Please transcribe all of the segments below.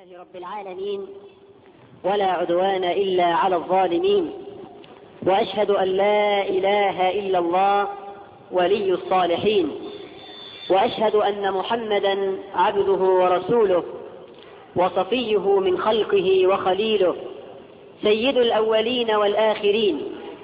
لله رب العالمين ولا عدوان إلا على الظالمين وأشهد أن لا إله إلا الله ولي الصالحين وأشهد أن محمدا عبده ورسوله وصفيه من خلقه وخليله سيد الأولين والآخرين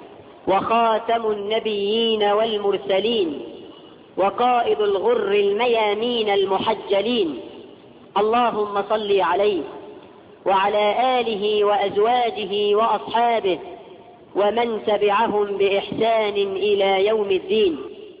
وخاتم النبيين والمرسلين وقائد الغر الميامين المحجلين اللهم صل عليه وعلى آله وأزواجه وأصحابه ومن تبعهم بإحسان إلى يوم الدين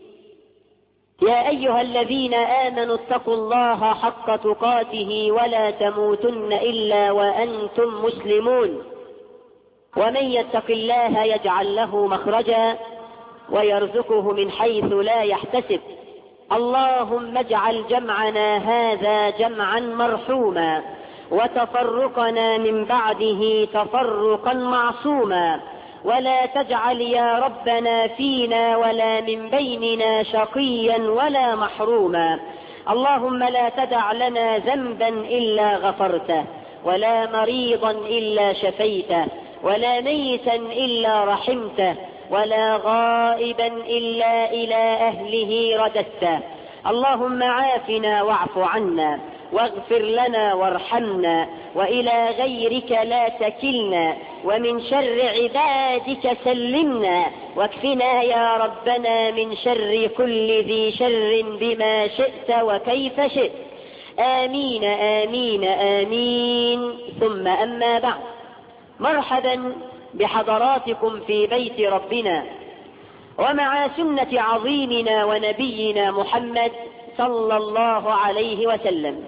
يا أيها الذين آمنوا اتقوا الله حق تقاته ولا تموتن إلا وأنتم مسلمون ومن يتق الله يجعل له مخرجا ويرزقه من حيث لا يحتسب اللهم اجعل جمعنا هذا جمعا مرحوما وتفرقنا من بعده تفرقا معصوما ولا تجعل يا ربنا فينا ولا من بيننا شقيا ولا محروما اللهم لا تدع لنا ذنبا إلا غفرته ولا مريضا إلا شفيته ولا ميتا إلا رحمته ولا غائبا إلا إلى أهله رددته اللهم عافنا واعف عنا واغفر لنا وارحمنا وإلى غيرك لا تكلنا ومن شر عبادك سلمنا واكفنا يا ربنا من شر كل ذي شر بما شئت وكيف شئت آمين آمين آمين ثم أما بعد مرحبا بحضراتكم في بيت ربنا ومع سنة عظيمنا ونبينا محمد صلى الله عليه وسلم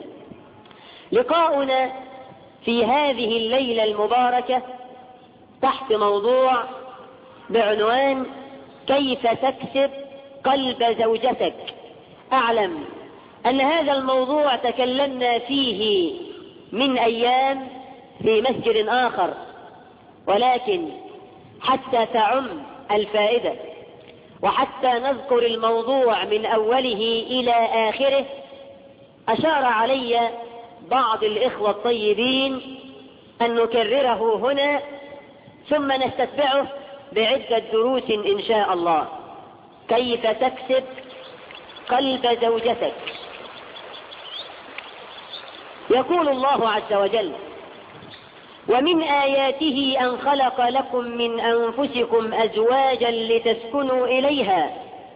لقاؤنا في هذه الليلة المباركة تحت موضوع بعنوان كيف تكسب قلب زوجتك أعلم أن هذا الموضوع تكلمنا فيه من أيام في مسجد آخر ولكن حتى تعم الفائدة وحتى نذكر الموضوع من أوله إلى آخره أشار علي بعض الإخوة الطيبين أن نكرره هنا ثم نستتبعه بعدة دروس إن شاء الله كيف تكسب قلب زوجتك يقول الله عز وجل ومن آياته أن خلق لكم من أنفسكم أزواجا لتسكنوا إليها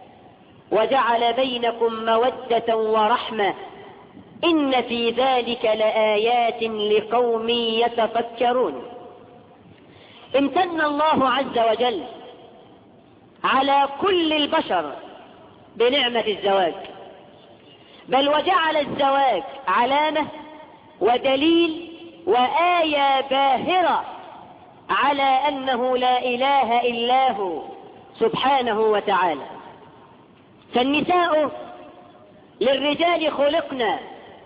وجعل بينكم مودة ورحمة إن في ذلك لآيات لقوم يتفكرون امتن الله عز وجل على كل البشر بنعمة الزواج بل وجعل الزواج علامة ودليل وآية باهرة على أنه لا إله إلا هو سبحانه وتعالى فالنساء للرجال خلقنا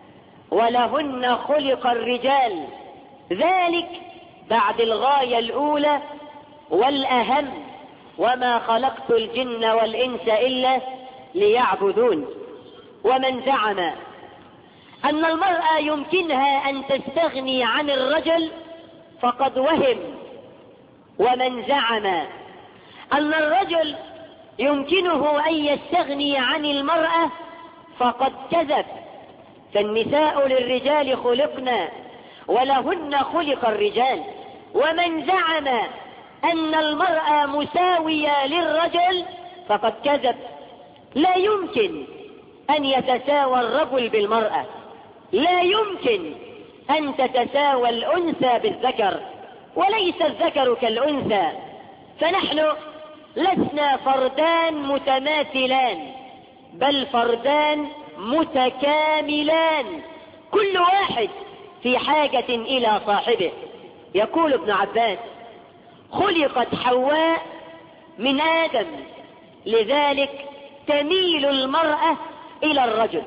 ولهن خلق الرجال ذلك بعد الغاية الأولى والأهم وما خلقت الجن والإنس إلا ليعبدون ومن زعم أن المرأة يمكنها أن تستغني عن الرجل فقد وهم ومن زعم أن الرجل يمكنه أن يستغني عن المرأة فقد كذب فالنساء للرجال خلقنا ولهن خلق الرجال ومن زعم أن المرأة مساوية للرجل فقد كذب لا يمكن أن يتساوى الرجل بالمرأة لا يمكن أن تتساوى الأنثى بالذكر وليس الذكر كالأنثى فنحن لسنا فردان متماثلان بل فردان متكاملان كل واحد في حاجة إلى صاحبه يقول ابن عباس خلقت حواء من آدم لذلك تميل المرأة إلى الرجل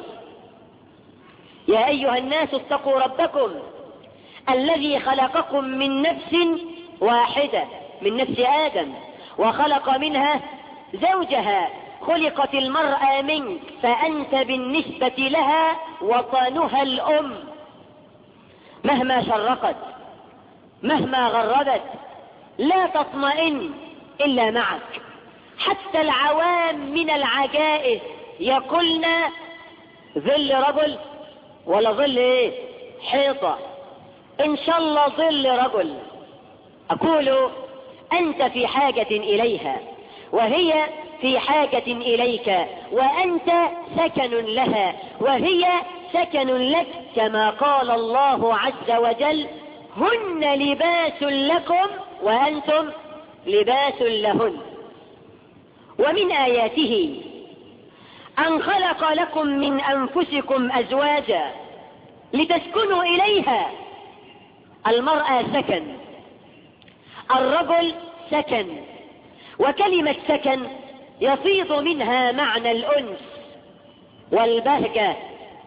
يا أيها الناس اتقوا ربكم الذي خلقكم من نفس واحدة من نفس آدم وخلق منها زوجها خلقت المرأة منك فأنت بالنسبة لها وطنها الأم مهما شرقت مهما غربت لا تطمئن إلا معك حتى العوام من العجائز يقولن ظل رجل ولا ظل ايه حيطة ان شاء الله ظل رجل اقول انت في حاجة اليها وهي في حاجة اليك وانت سكن لها وهي سكن لك كما قال الله عز وجل هن لباس لكم وانتم لباس لهن ومن آياته أن خلق لكم من أنفسكم أزواجا لتسكنوا إليها المرأة سكن الرجل سكن وكلمة سكن يفيض منها معنى الأنس والبهجة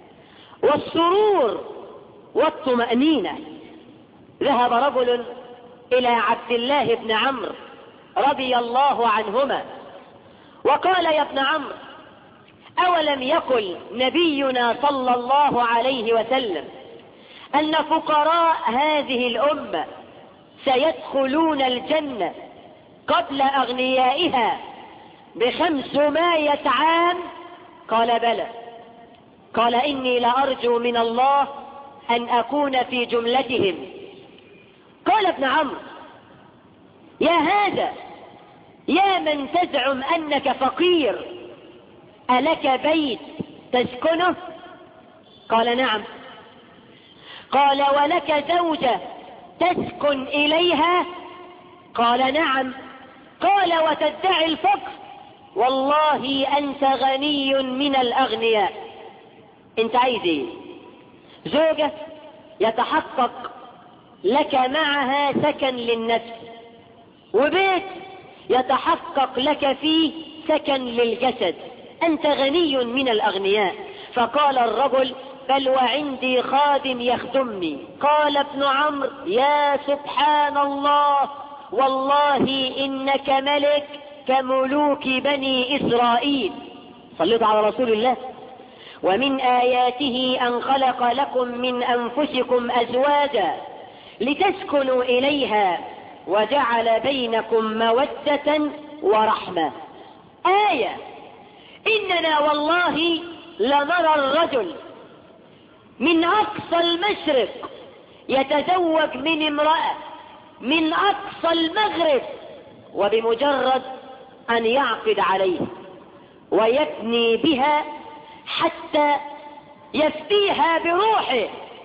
والسرور والطمأنينة ذهب رجل إلى عبد الله بن عمرو رضي الله عنهما وقال يا ابن عمرو أولم يقل نبينا صلى الله عليه وسلم أن فقراء هذه الأمة سيدخلون الجنة قبل أغنيائها بخمسمائة عام قال بلى قال إني لأرجو من الله أن أكون في جملتهم قال ابن عمرو يا هذا يا من تزعم أنك فقير ألك بيت تسكنه قال نعم قال ولك زوجة تسكن إليها قال نعم قال وتدعي الفقر والله أنت غني من الأغنياء أنت عايز إيه زوجة يتحقق لك معها سكن للنفس وبيت يتحقق لك فيه سكن للجسد أنت غني من الأغنياء فقال الرجل بل وعندي خادم يخدمني قال ابن عمرو يا سبحان الله والله إنك ملك كملوك بني إسرائيل صليت على رسول الله ومن آياته أن خلق لكم من أنفسكم أزواجا لتسكنوا إليها وجعل بينكم مودة ورحمة آية إننا والله لنرى الرجل من أقصى المشرق يتزوج من امرأة من أقصى المغرب وبمجرد أن يعقد عليه ويبني بها حتى يفديها بروحه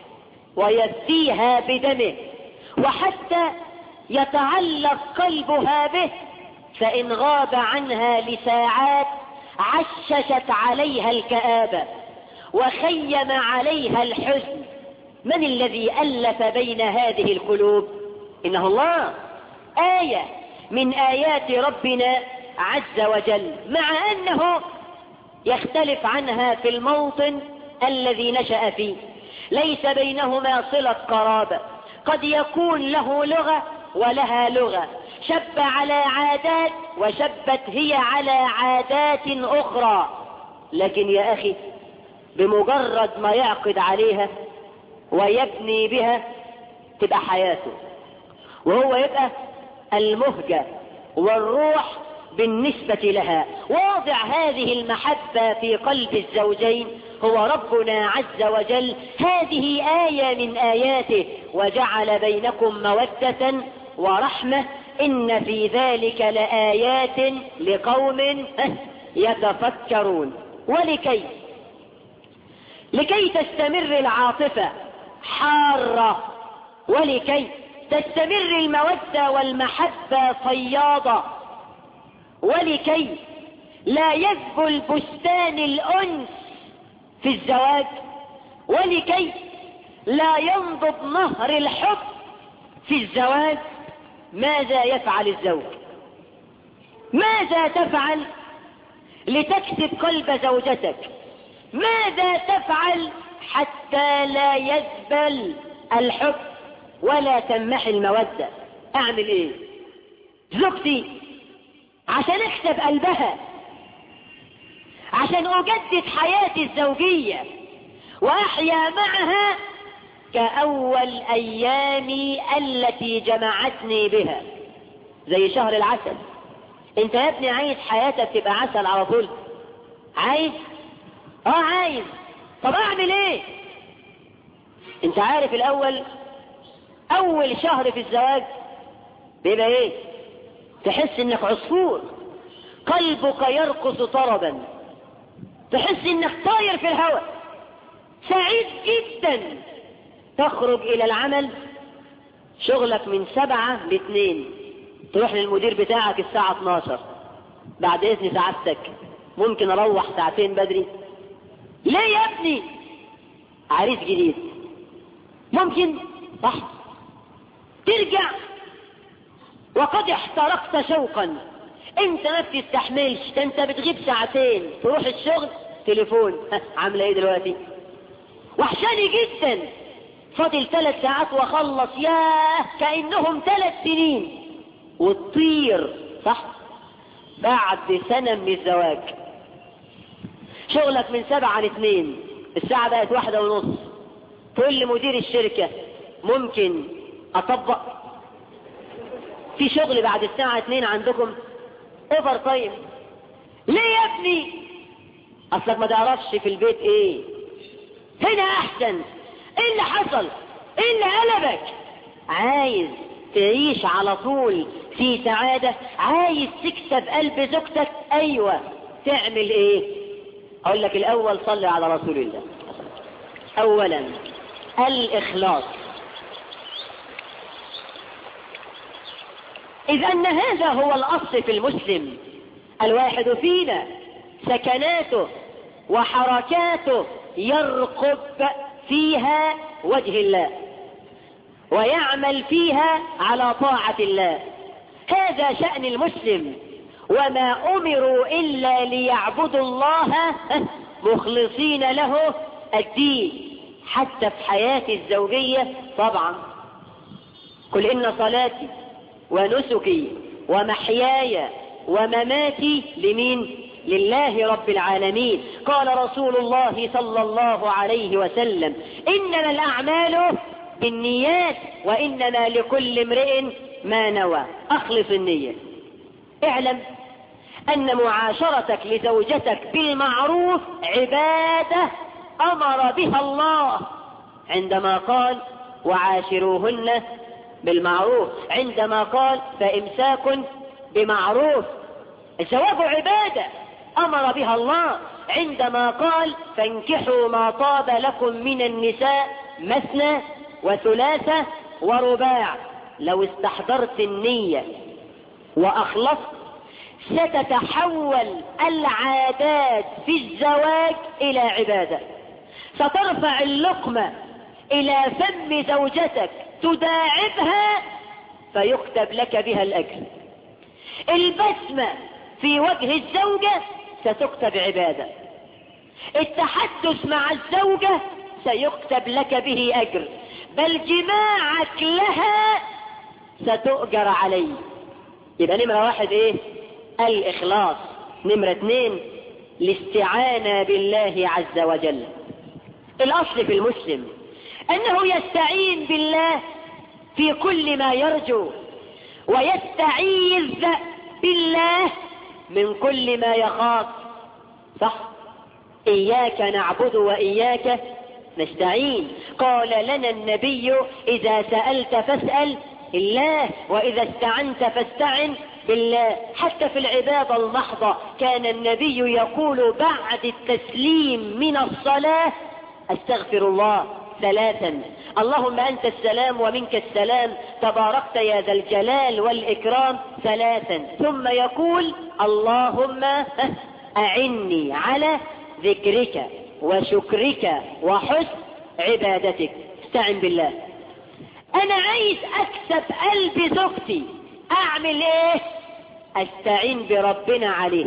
ويفديها بدمه وحتى يتعلق قلبها به فإن غاب عنها لساعات عششت عليها الكآبة وخيم عليها الحزن من الذي ألف بين هذه القلوب إنه الله آية من آيات ربنا عز وجل مع أنه يختلف عنها في الموطن الذي نشأ فيه ليس بينهما صلة قرابة قد يكون له لغة ولها لغة شب على عادات وشبت هي على عادات أخرى لكن يا أخي بمجرد ما يعقد عليها ويبني بها تبقى حياته وهو يبقى المهجة والروح بالنسبة لها واضع هذه المحبة في قلب الزوجين هو ربنا عز وجل هذه آية من آياته وجعل بينكم مودة ورحمة إن في ذلك لآيات لقوم يتفكرون ولكي لكي تستمر العاطفة حارة ولكي تستمر المودة والمحبة صياضة ولكي لا يذبل بستان الأنس في الزواج ولكي لا ينضب نهر الحب في الزواج ماذا يفعل الزوج ماذا تفعل لتكسب قلب زوجتك ماذا تفعل حتى لا يذبل الحب ولا تمحي المودة اعمل ايه زوجتي عشان اكسب قلبها عشان اجدد حياتي الزوجية واحيا معها كأول أيامي التي جمعتني بها زي شهر العسل انت يا ابني عايز حياتك تبقى عسل على طول عايز اه عايز طب اعمل ايه انت عارف الاول اول شهر في الزواج بيبقى ايه تحس انك عصفور قلبك يرقص طربا تحس انك طاير في الهواء سعيد جدا تخرج الى العمل شغلك من سبعة لاثنين تروح للمدير بتاعك الساعة 12 بعد اذن سعادتك ممكن اروح ساعتين بدري ليه يا ابني عريس جديد ممكن صح ترجع وقد احترقت شوقا انت ما بتستحملش ده انت بتغيب ساعتين تروح الشغل تليفون عامله ايه دلوقتي وحشاني جدا فاضل ثلاث ساعات واخلص ياه كانهم ثلاث سنين وتطير صح بعد سنة من الزواج شغلك من سبعة لاثنين الساعة بقت واحدة ونص تقول لمدير الشركة ممكن اطبق في شغل بعد الساعة اتنين عندكم اوفر تايم ليه يا ابني اصلك ما تعرفش في البيت ايه هنا احسن ايه اللي حصل ايه اللي قلبك عايز تعيش على طول في سعادة عايز تكسب قلب زوجتك ايوه تعمل ايه اقول لك الاول صلي على رسول الله اولا الاخلاص إذ أن هذا هو الأصل في المسلم الواحد فينا سكناته وحركاته يرقب فيها وجه الله ويعمل فيها على طاعة الله هذا شأن المسلم وما أمروا إلا ليعبدوا الله مخلصين له الدين حتى في حياتي الزوجية طبعا قل إن صلاتي ونسكي ومحياي ومماتي لمين لله رب العالمين قال رسول الله صلى الله عليه وسلم إنما الأعمال بالنيات وإنما لكل امرئ ما نوى أخلص النية اعلم أن معاشرتك لزوجتك بالمعروف عبادة أمر بها الله عندما قال وعاشروهن بالمعروف عندما قال فإمساك بمعروف الزواج عبادة أمر بها الله عندما قال فانكحوا ما طاب لكم من النساء مثنى وثلاثة ورباع لو استحضرت النية وأخلصت ستتحول العادات في الزواج إلى عبادة سترفع اللقمة إلى فم زوجتك تداعبها فيكتب لك بها الأجر البسمة في وجه الزوجة ستكتب عبادة التحدث مع الزوجة سيكتب لك به أجر بل جماعك لها ستؤجر عليه يبقى نمرة واحد ايه الإخلاص نمرة اثنين الاستعانة بالله عز وجل الأصل في المسلم أنه يستعين بالله في كل ما يرجو ويستعيذ بالله من كل ما يخاف صح إياك نعبد وإياك نستعين قال لنا النبي إذا سألت فاسأل الله وإذا استعنت فاستعن بالله حتى في العبادة المحضة كان النبي يقول بعد التسليم من الصلاة استغفر الله ثلاثا اللهم أنت السلام ومنك السلام تباركت يا ذا الجلال والإكرام ثلاثا ثم يقول اللهم أعني على ذكرك وشكرك وحسن عبادتك استعن بالله أنا عايز أكسب قلب زوجتي أعمل إيه أستعين بربنا عليها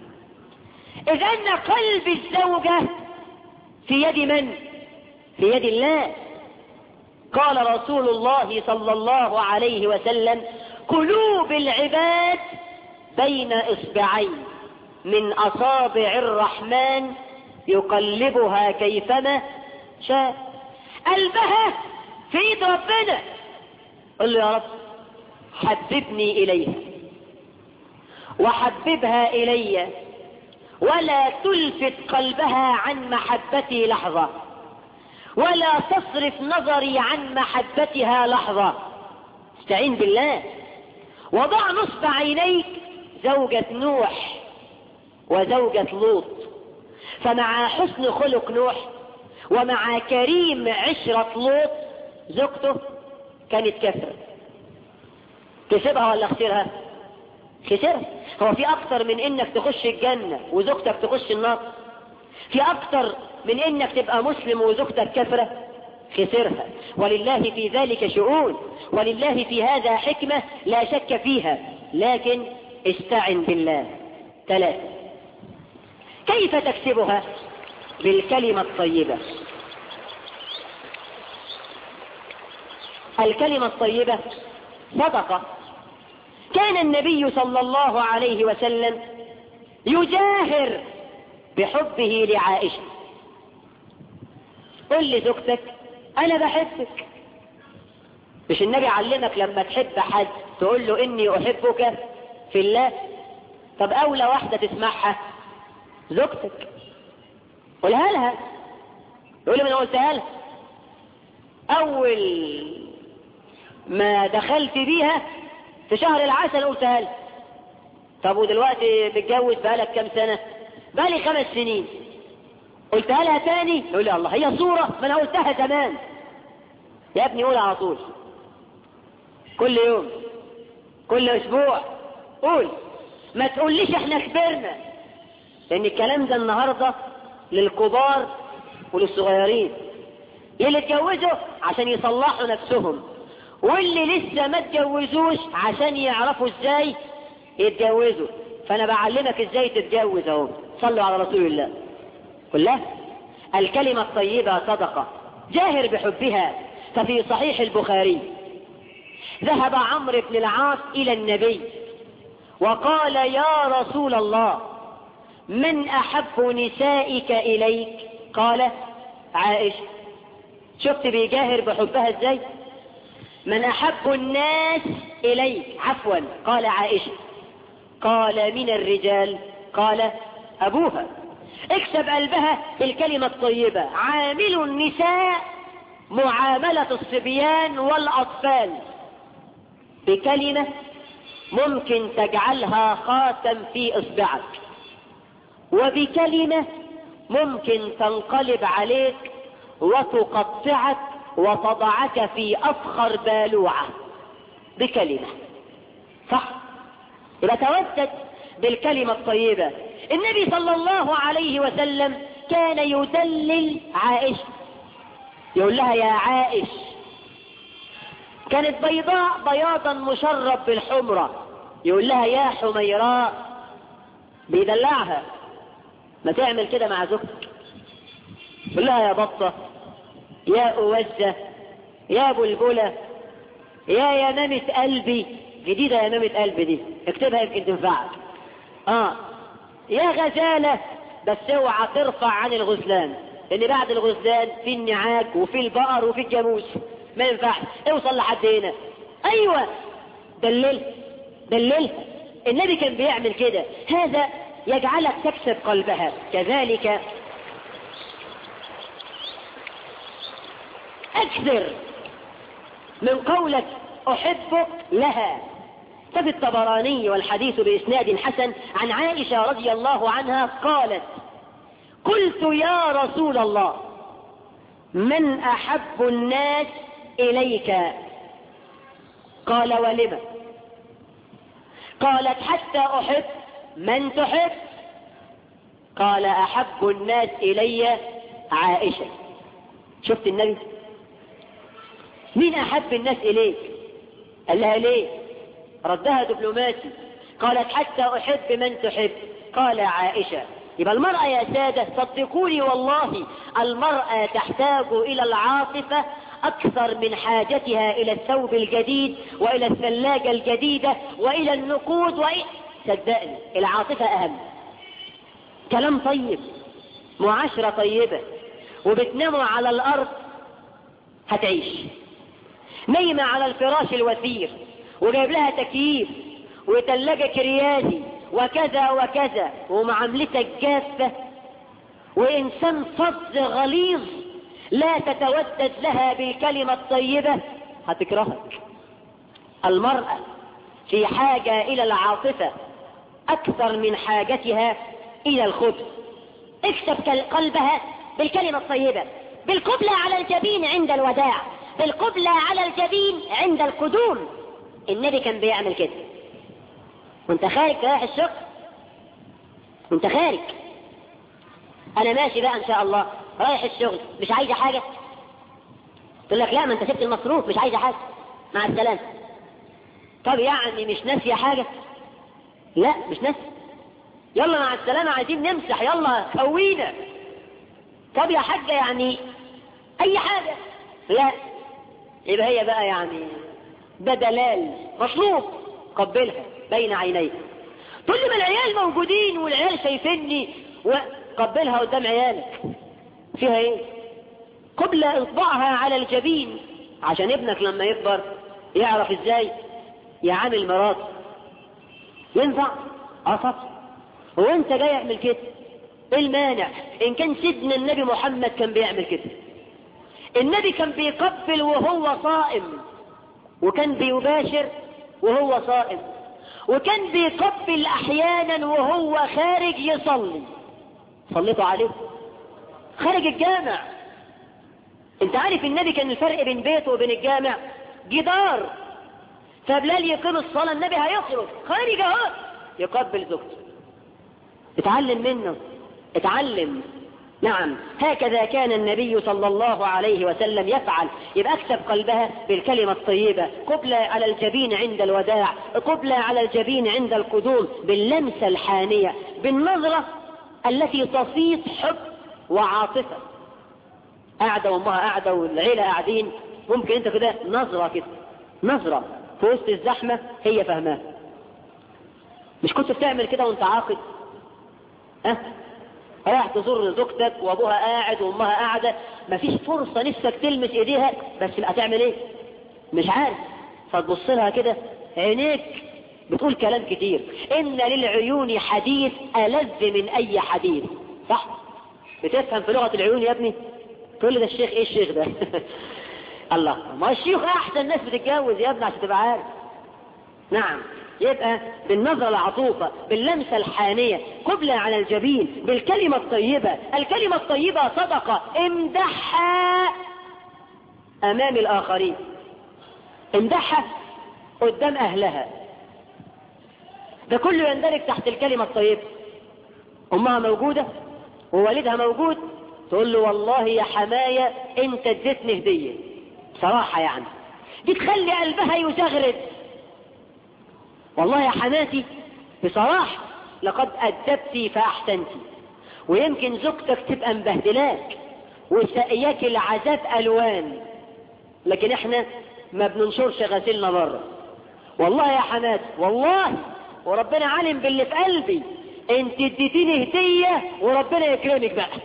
إذا أن قلب الزوجة في يد من في يد الله قال رسول الله صلى الله عليه وسلم قلوب العباد بين إصبعين من أصابع الرحمن يقلبها كيفما شاء قلبها في ايد ربنا قل له يا رب حببني اليها وحببها الي ولا تلفت قلبها عن محبتي لحظة ولا تصرف نظري عن محبتها لحظة استعين بالله وضع نصب عينيك زوجة نوح وزوجة لوط فمع حسن خلق نوح ومع كريم عشرة لوط زوجته كانت كفرة كسبها ولا خسرها خسرها هو في اكتر من انك تخش الجنة وزوجتك تخش النار في اكتر من انك تبقى مسلم وزوجتك كفرة خسرها ولله في ذلك شؤون ولله في هذا حكمة لا شك فيها لكن استعن بالله ثلاثة كيف تكسبها بالكلمة الطيبة الكلمة الطيبة صدقة كان النبي صلى الله عليه وسلم يجاهر بحبه لعائشة قل لزوجتك انا بحبك مش النبي علمك لما تحب حد تقول له اني احبك في الله طب اولى واحدة تسمعها زوجتك قولها لها يقول لي ما انا قلتها لها اول ما دخلت بيها في شهر العسل قلتها لها طب ودلوقتي متجوز بقالك كام سنة بقالي خمس سنين قلتها لها تاني يقول لي الله هي صورة ما انا قلتها زمان يا ابني قول على طول كل يوم كل اسبوع قول ما تقوليش احنا كبرنا لان الكلام ده النهاردة للكبار وللصغيرين اللي اتجوزوا عشان يصلحوا نفسهم واللي لسه ما اتجوزوش عشان يعرفوا ازاي يتجوزوا فانا بعلمك ازاي تتجوز اهو صلوا على رسول الله كلها الكلمة الطيبة صدقة جاهر بحبها ففي صحيح البخاري ذهب عمرو بن العاص إلى النبي وقال يا رسول الله من أحب نسائك إليك قال عائشة شفت بيجاهر بحبها ازاي من أحب الناس إليك عفوا قال عائشة قال من الرجال قال أبوها اكسب قلبها بالكلمة الطيبة عامل النساء معاملة الصبيان والأطفال بكلمة ممكن تجعلها خاتم في إصبعك وبكلمة ممكن تنقلب عليك وتقطعك وتضعك في أفخر بالوعة بكلمة صح يبقى تودد بالكلمة الطيبة النبي صلى الله عليه وسلم كان يدلل عائشة يقول لها يا عائش كانت بيضاء بياضا مشرب بالحمرة يقول لها يا حميراء بيدلعها ما تعمل كده مع زوجتك يقول لها يا بطة يا أوزة يا بلبلة يا يمامة قلبي جديدة يمامة قلبي دي اكتبها يمكن تنفعك اه يا غزالة بس اوعى ترفع عن الغزلان لان بعد الغزلان في النعاج وفي البقر وفي الجاموس ما ينفعش اوصل لحد هنا ايوه دلل دلل النبي كان بيعمل كده هذا يجعلك تكسب قلبها كذلك اكثر من قولك احبك لها ففي الطبراني والحديث بإسناد حسن عن عائشة رضي الله عنها قالت قلت يا رسول الله من أحب الناس إليك قال ولم قالت حتى أحب من تحب قال أحب الناس إلي عائشة شفت النبي مين أحب الناس إليك قال لها ليه ردها دبلوماسي قالت حتى أحب من تحب قال عائشة يبقى المرأة يا سادة صدقوني والله المرأة تحتاج إلى العاطفة أكثر من حاجتها إلى الثوب الجديد وإلى الثلاجة الجديدة وإلى النقود وإلى صدقني العاطفة أهم كلام طيب معاشرة طيبة وبتناموا على الأرض هتعيش نايمة على الفراش الوثير وجايب لها تكييف وتلاجة كريازي وكذا وكذا ومعاملتك جافة وإنسان فظ غليظ لا تتودد لها بالكلمة الطيبة هتكرهك المرأة في حاجة إلى العاطفة أكثر من حاجتها إلى الخبز اكسب قلبها بالكلمة الطيبة بالقبلة على الجبين عند الوداع بالقبلة على الجبين عند القدوم النبي كان بيعمل كده وانت خارج رايح الشغل وانت خارج انا ماشي بقى ان شاء الله رايح الشغل مش عايزه حاجه تقول لك لا ما انت سبت المصروف مش عايزه حاجه مع السلامه طب يعني مش ناسيه حاجه لا مش ناسيه يلا مع السلامه عايزين نمسح يلا كوينا طب يا حاجه يعني اي حاجه لا يبقى هي بقى يعني ده دلال مطلوب قبلها بين عينيك تقول لي ما العيال موجودين والعيال شايفيني وقبلها قدام عيالك فيها ايه قبل اطبعها على الجبين عشان ابنك لما يكبر يعرف ازاي يعامل مراته ينفع عصب هو انت جاي يعمل كده ايه المانع ان كان سيدنا النبي محمد كان بيعمل كده النبي كان بيقبل وهو صائم وكان بيباشر وهو صائم وكان بيقبل احيانا وهو خارج يصلي صليتوا عليه خارج الجامع انت عارف النبي كان الفرق بين بيته وبين الجامع جدار فبلال يقيم الصلاة النبي هيخرج خارج اهو يقبل زوجته اتعلم منه اتعلم نعم هكذا كان النبي صلى الله عليه وسلم يفعل يبقى اكسب قلبها بالكلمة الطيبة قبلة على الجبين عند الوداع قبلة على الجبين عند القدوم باللمسة الحانية بالنظرة التي تصيط حب وعاطفة قاعدة وامها قاعدة والعيلة قاعدين ممكن انت كده نظرة كده نظرة في وسط الزحمة هي فهماها مش كنت بتعمل كده وانت عاقد ها رايح تزور زوجتك وابوها قاعد وامها قاعده مفيش فرصه نفسك تلمس ايديها بس هتعمل ايه مش عارف فتبص لها كده عينيك بتقول كلام كتير ان للعيون حديث ألذ من اي حديث صح بتفهم في لغه العيون يا ابني تقول لي ده الشيخ ايه الشيخ ده الله ما الشيخ احسن ناس بتتجوز يا ابني عشان تبقى عارف نعم يبقى بالنظرة العطوفة باللمسة الحانية قبلة على الجبين بالكلمة الطيبة الكلمة الطيبة صدقة امدحها امام الاخرين امدحها قدام اهلها ده كله يندرج تحت الكلمة الطيبة امها موجودة ووالدها موجود تقول له والله يا حماية انت اديتني هدية صراحة يعني دي تخلي قلبها يزغرد والله يا حماتي بصراحة لقد أدبتي فأحسنتي ويمكن زوجتك تبقى مبهدلاك وسقياك العذاب ألوان لكن احنا ما بننشرش غسيلنا بره والله يا حماتي والله وربنا علم باللي في قلبي انت اديتيني هدية وربنا يكرمك بقى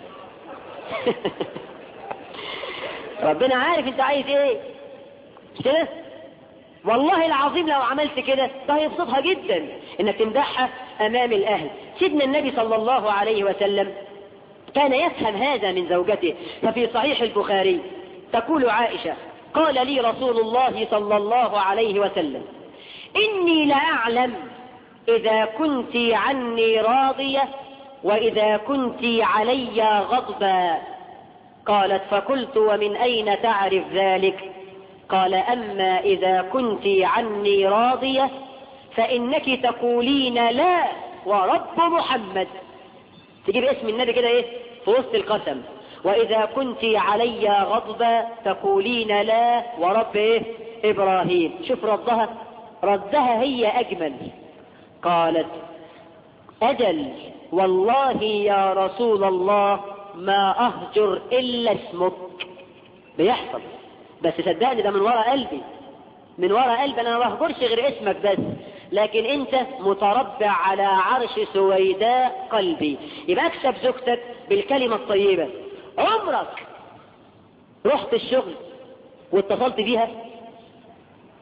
ربنا عارف انت عايز ايه مش كده والله العظيم لو عملت كده ده هيبسطها جدا انك تمدحها امام الاهل سيدنا النبي صلى الله عليه وسلم كان يفهم هذا من زوجته ففي صحيح البخاري تقول عائشة قال لي رسول الله صلى الله عليه وسلم إني لأعلم إذا كنت عني راضية وإذا كنت علي غضبا قالت فقلت ومن أين تعرف ذلك قال أما إذا كنت عني راضية فإنك تقولين لا ورب محمد تجيب اسم النبي كده ايه في وسط القسم وإذا كنت علي غضبا تقولين لا ورب ايه إبراهيم شوف ردها ردها هي أجمل قالت أجل والله يا رسول الله ما أهجر إلا اسمك بيحصل بس صدقني ده من وراء قلبي من وراء قلبي انا ما بهجرش غير اسمك بس لكن انت متربع على عرش سويداء قلبي يبقى اكسب زوجتك بالكلمة الطيبة عمرك رحت الشغل واتصلت بيها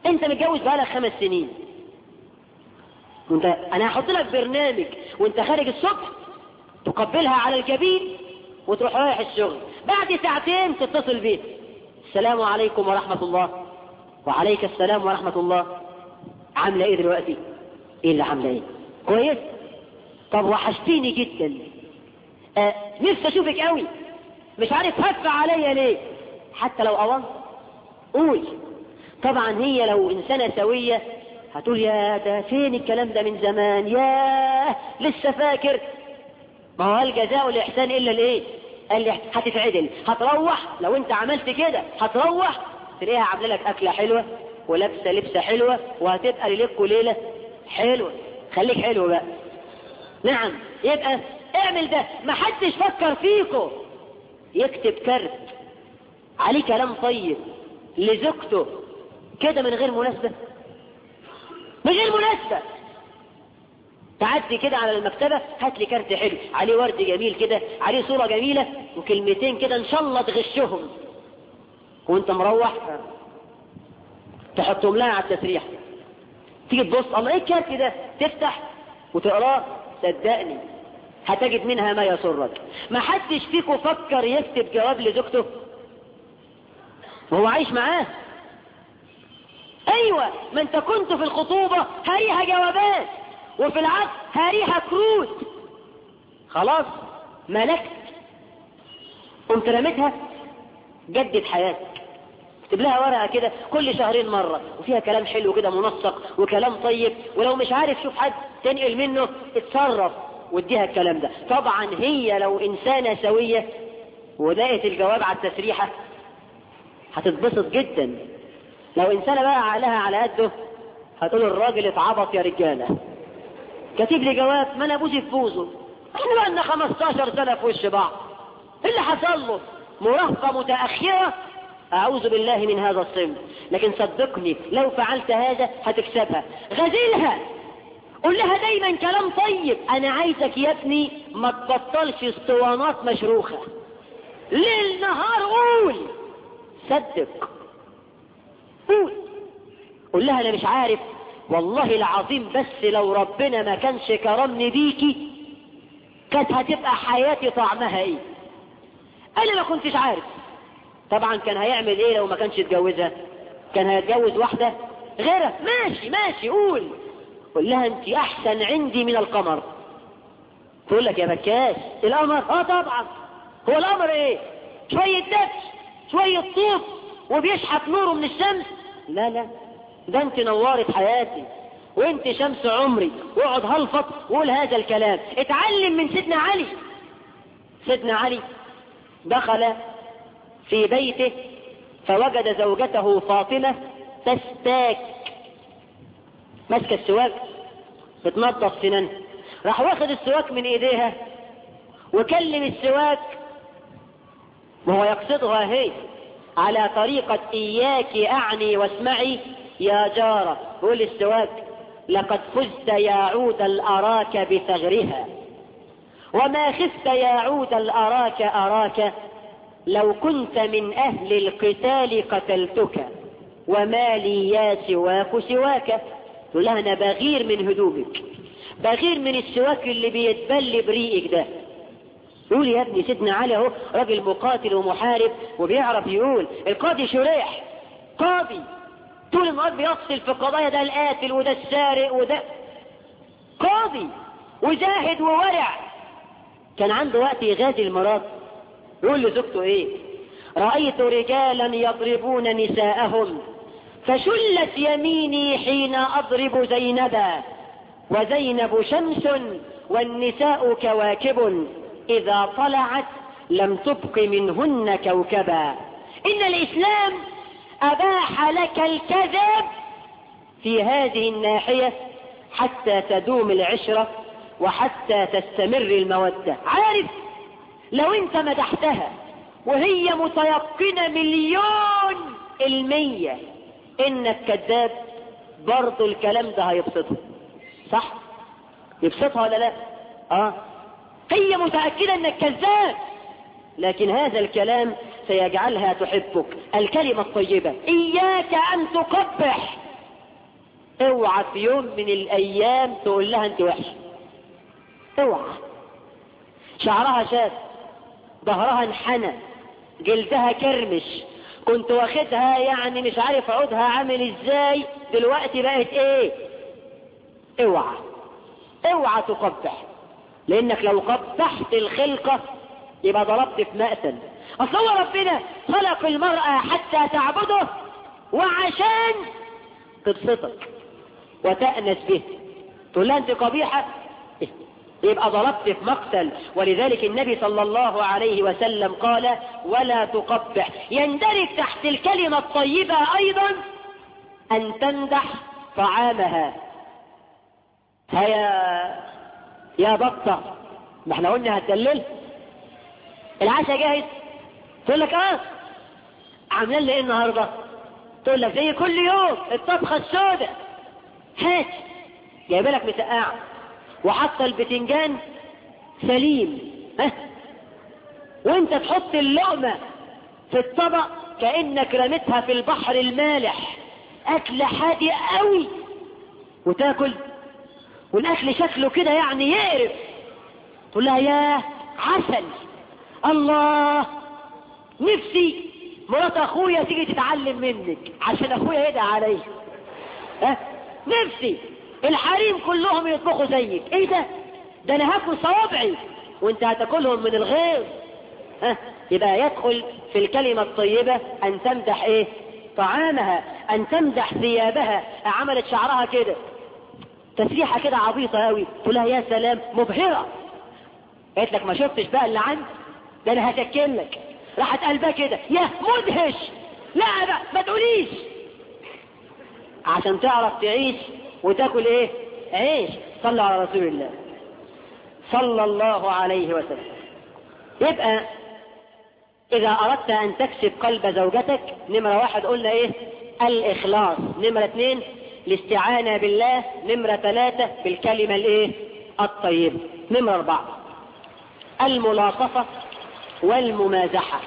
انت متجوز بقالك خمس سنين وانت انا هحط لك برنامج وانت خارج الصبح تقبلها على الجبين وتروح رايح الشغل بعد ساعتين تتصل بيه السلام عليكم ورحمة الله وعليك السلام ورحمة الله عاملة ايه دلوقتي ايه اللي عاملة ايه كويس طب وحشتيني جدا آه نفسي اشوفك قوي مش عارف هدفع عليا ليه حتى لو اوان قول طبعا هي لو انسانة سوية هتقول يا ده فين الكلام ده من زمان يا لسه فاكر ما هو الجزاء والإحسان إلا الإيه قال لي هتتعدل هتروح لو انت عملت كده هتروح تلاقيها عامله لك أكلة حلوة ولابسة لبسة حلوة وهتبقى ليلتكوا ليلة حلوة خليك حلو بقى نعم يبقى اعمل ده ما حدش فكر فيكو يكتب كارت عليه كلام طيب لزوجته كده من غير مناسبة من غير مناسبة تعدي كده على المكتبة هات لي كارت حلو عليه ورد جميل كده عليه صورة جميلة وكلمتين كده ان شاء الله تغشهم وانت مروح تحطهم لها على التسريح تيجي تبص الله ايه الكارت ده تفتح وتقراه صدقني هتجد منها ما يسرك ما حدش فيكم فكر يكتب جواب لزوجته وهو عايش معاه ايوه ما انت كنت في الخطوبة هريها جوابات وفي العقد هريها كروت خلاص ملكت قمت رميتها جدد حياتك اكتب لها ورقة كده كل شهرين مرة وفيها كلام حلو كده منسق وكلام طيب ولو مش عارف شوف حد تنقل منه اتصرف واديها الكلام ده طبعا هي لو انسانة سوية ولقيت الجواب على التسريحة هتتبسط جدا لو انسانة بقى عقلها على قده هتقول الراجل اتعبط يا رجالة كاتب لي جواب ما انا بوزي في بوزه احنا بقى لنا 15 سنة في وش بعض إيه اللي حصل له مراهقة متأخرة أعوذ بالله من هذا الصنف لكن صدقني لو فعلت هذا هتكسبها غزلها قول لها دايما كلام طيب أنا عايزك يا ابني ما تبطلش اسطوانات مشروخة ليل نهار قول صدق قول قول لها أنا مش عارف والله العظيم بس لو ربنا ما كانش كرمني بيكي كانت هتبقى حياتي طعمها ايه انا ما كنتش عارف طبعا كان هيعمل ايه لو ما كانش اتجوزها كان هيتجوز واحدة غيرها ماشي ماشي قول قول لها انت احسن عندي من القمر تقول لك يا بكاش القمر اه طبعا هو القمر ايه شوية دبش شوية طوف وبيشحت نوره من الشمس لا لا ده انت نورت حياتي وانت شمس عمري واقعد هلفط وقول هذا الكلام اتعلم من سيدنا علي سيدنا علي دخل في بيته فوجد زوجته فاطمة تستاك ماسكة السواك بتنظف سنانها راح واخد السواك من ايديها وكلم السواك وهو يقصدها هي على طريقة اياك اعني واسمعي يا جارة قول السواك لقد فزت يا عود الأراك بثغرها وما خفت يا عود الأراك أراك لو كنت من أهل القتال قتلتك وما لي يا سواك سواك تقول لها أنا بغير من هدومك بغير من السواك اللي بيتبل بريقك ده يقول يا ابني سيدنا علي اهو راجل مقاتل ومحارب وبيعرف يقول القاضي شريح قاضي طول النهار بيفصل في قضايا ده القاتل وده السارق وده قاضي وزاهد وورع كان عنده وقت يغازي المرات يقول لزوجته ايه رأيت رجالا يضربون نساءهم فشلت يميني حين أضرب زينبا وزينب شمس والنساء كواكب إذا طلعت لم تبق منهن كوكبا إن الإسلام أباح لك الكذب في هذه الناحية حتى تدوم العشرة وحتى تستمر المودة عارف لو انت مدحتها وهي متيقنة مليون المية انك كذاب برضو الكلام ده هيبسطها صح يبسطها ولا لا اه هي متأكدة انك كذاب لكن هذا الكلام سيجعلها تحبك الكلمة الطيبة إياك أن تقبح اوعى في يوم من الايام تقول لها انت وحشه اوعى شعرها شاف ظهرها انحنى جلدها كرمش كنت واخدها يعني مش عارف عودها عامل ازاي دلوقتي بقت ايه اوعى اوعى تقبح لانك لو قبحت الخلقة يبقى ضربت في مقتل اصل هو ربنا خلق المرأة حتى تعبده وعشان تبسطك وتأنس به تقول لها انت قبيحة يبقى ضربت في مقتل ولذلك النبي صلى الله عليه وسلم قال ولا تقبح يندرج تحت الكلمة الطيبة أيضا أن تمدح طعامها هيا يا بطة ما احنا قلنا هتدلل العشاء جاهز تقول لك اه عاملين لي ايه النهارده تقول لك زي كل يوم الطبخه السوداء هات جايبه لك مسقعه وحاطه البتنجان سليم ها وانت تحط اللقمه في الطبق كانك رميتها في البحر المالح اكل حادق قوي وتاكل والاكل شكله كده يعني يقرف تقول لها يا عسل الله نفسي مرات اخويا تيجي تتعلم منك عشان اخويا يدعى علي ها نفسي الحريم كلهم يطبخوا زيك ايه ده ده انا هاكل صوابعي وانت هتاكلهم من الغيظ ها يبقى يدخل في الكلمة الطيبة ان تمدح ايه طعامها ان تمدح ثيابها عملت شعرها كده تسريحة كده عبيطة قوي تقول لها يا سلام مبهرة قالت لك ما شفتش بقى اللي عندي ده انا هشكل لك راحت قلبها كده يا مدهش لا بقى ما تقوليش عشان تعرف تعيش وتاكل ايه عيش صلى على رسول الله صلى الله عليه وسلم يبقى اذا اردت ان تكسب قلب زوجتك نمرة واحد قلنا ايه الاخلاص نمرة اثنين الاستعانة بالله نمرة ثلاثة بالكلمة الايه الطيبة نمرة اربعة الملاطفة والممازحة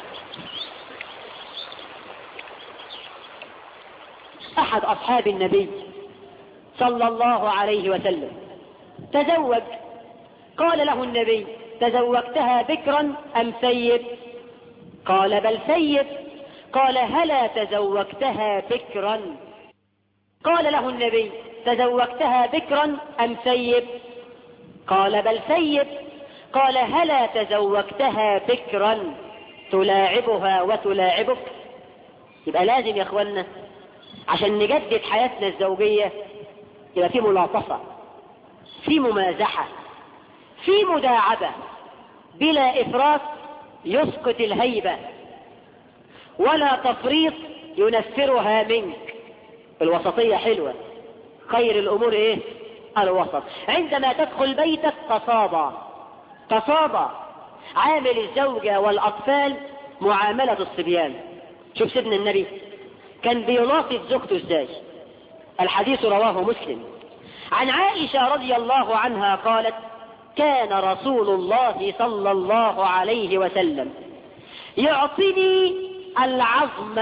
احد اصحاب النبي صلى الله عليه وسلم تزوج قال له النبي تزوجتها بكرا ام ثيب قال بل ثيب قال هلا تزوجتها بكرا قال له النبي تزوجتها بكرا ام ثيب قال بل ثيب قال هلا تزوجتها بكرا تلاعبها وتلاعبك يبقى لازم يا اخوانا عشان نجدد حياتنا الزوجية يبقى في ملاطفة في ممازحة في مداعبة بلا إفراط يسقط الهيبة ولا تفريط ينفرها منك الوسطية حلوة خير الأمور إيه الوسط عندما تدخل بيتك تصابى تصابى عامل الزوجة والأطفال معاملة الصبيان شوف سيدنا النبي كان بيلاطف زوجته ازاي الحديث رواه مسلم عن عائشة رضي الله عنها قالت كان رسول الله صلى الله عليه وسلم يعطني العظم